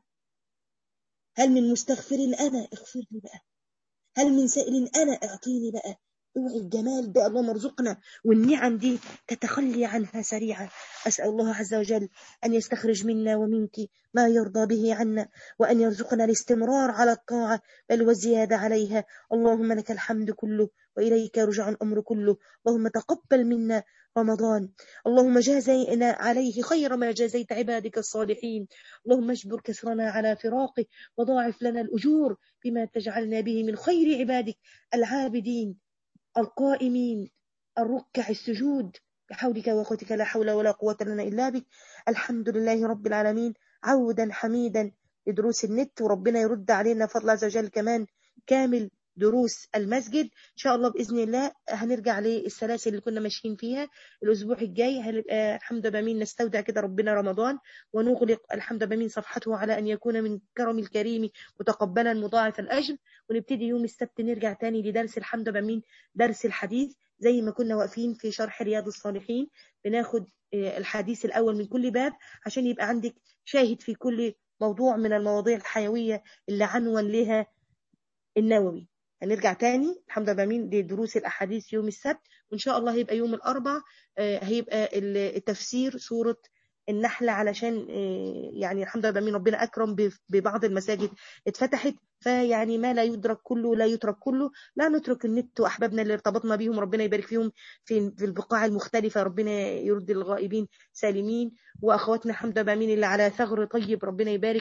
هل من مستغفر أنا اغفر لي بقى هل من سائل أنا اعطيني بقى اوعي الجمال ده اللهم ارزقنا والنعم دي تتخلي عنها سريعا أسأل الله عز وجل أن يستخرج منا ومنك ما يرضى به عنا وأن يرزقنا الاستمرار على الطاعة بل والزيادة عليها اللهم لك الحمد كله وإليك يرجع الأمر كله اللهم تقبل منا رمضان اللهم جازينا عليه خير ما جازيت عبادك الصالحين اللهم اجبر كسرنا على فراقه وضاعف لنا الأجور بما تجعلنا به من خير عبادك العابدين القائمين الركع السجود بحولك وقوتك لا حول ولا قوة لنا إلا بك الحمد لله رب العالمين عودا حميدا لدروس النت وربنا يرد علينا فضل عز وجل كمان كامل دروس المسجد ان شاء الله باذن الله هنرجع للسلاسل اللي كنا ماشيين فيها الاسبوع الجاي هنبقى الحمد بمين نستودع كده ربنا رمضان ونغلق الحمد بمين صفحته على ان يكون من كرم الكريم متقبلا مضاعف الاجر ونبتدي يوم السبت نرجع تاني لدرس الحمد بمين درس الحديث زي ما كنا واقفين في شرح رياض الصالحين بناخد الحديث الاول من كل باب عشان يبقى عندك شاهد في كل موضوع من المواضيع الحيويه اللي عنون لها النووي هنرجع تاني الحمد لله مين لدروس الاحاديث يوم السبت وان شاء الله هيبقى يوم الاربع هيبقى التفسير سوره النحل علشان يعني الحمد لله مين ربنا اكرم ببعض المساجد اتفتحت فيعني ما لا يدرك كله لا يترك كله لا نترك النت واحبابنا اللي ارتبطنا بيهم ربنا يبارك فيهم في في البقاع المختلفه ربنا يرد الغائبين سالمين واخواتنا الحمد لله مين اللي على ثغر طيب ربنا يبارك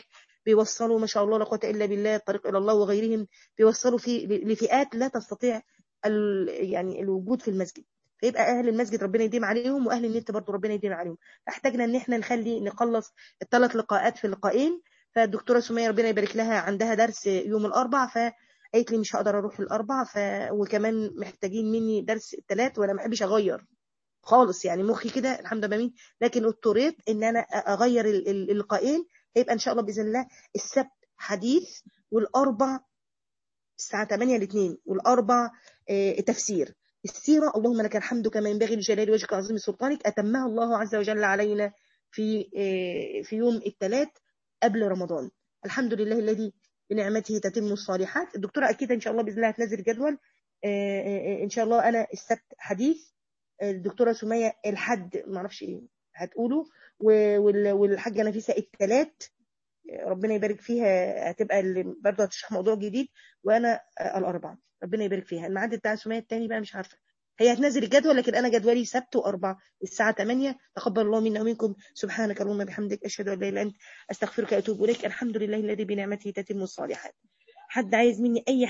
بيوصلوا ما شاء الله لا قوه الا بالله الطريق الى الله وغيرهم بيوصلوا في لفئات لا تستطيع ال يعني الوجود في المسجد فيبقى اهل المسجد ربنا يديم عليهم واهل النت برضه ربنا يديم عليهم فاحتاجنا ان احنا نخلي نخلص الثلاث لقاءات في اللقاءين فالدكتوره سميه ربنا يبارك لها عندها درس يوم الاربع فقالت لي مش هقدر اروح الاربع ف... وكمان محتاجين مني درس الثلاث وانا ما بحبش اغير خالص يعني مخي كده الحمد لله مين لكن اضطريت ان انا اغير اللقاءين هيبقى ان شاء الله باذن الله السبت حديث والاربع الساعه 8 ل 2 والاربع تفسير السيرة اللهم لك الحمد كما ينبغي لجلال وجهك عظيم سلطانك أتمها الله عز وجل علينا في في يوم الثلاث قبل رمضان الحمد لله الذي بنعمته تتم الصالحات الدكتورة أكيد إن شاء الله بإذن الله هتنزل جدول إن شاء الله أنا السبت حديث الدكتورة سمية الحد ما اعرفش إيه هتقوله والحاجة نفيسة الثلاث ربنا يبارك فيها هتبقى برضه هتشرح موضوع جديد وأنا الأربعة ربنا يبارك فيها الميعاد بتاع سمية التاني بقى مش عارفة هي هتنزل الجدول لكن انا جدولي سبت واربع الساعه 8 تقبل الله منا ومنكم سبحانك اللهم بحمدك اشهد ان لا اله الا انت استغفرك واتوب اليك الحمد لله الذي بنعمته تتم الصالحات حد عايز مني اي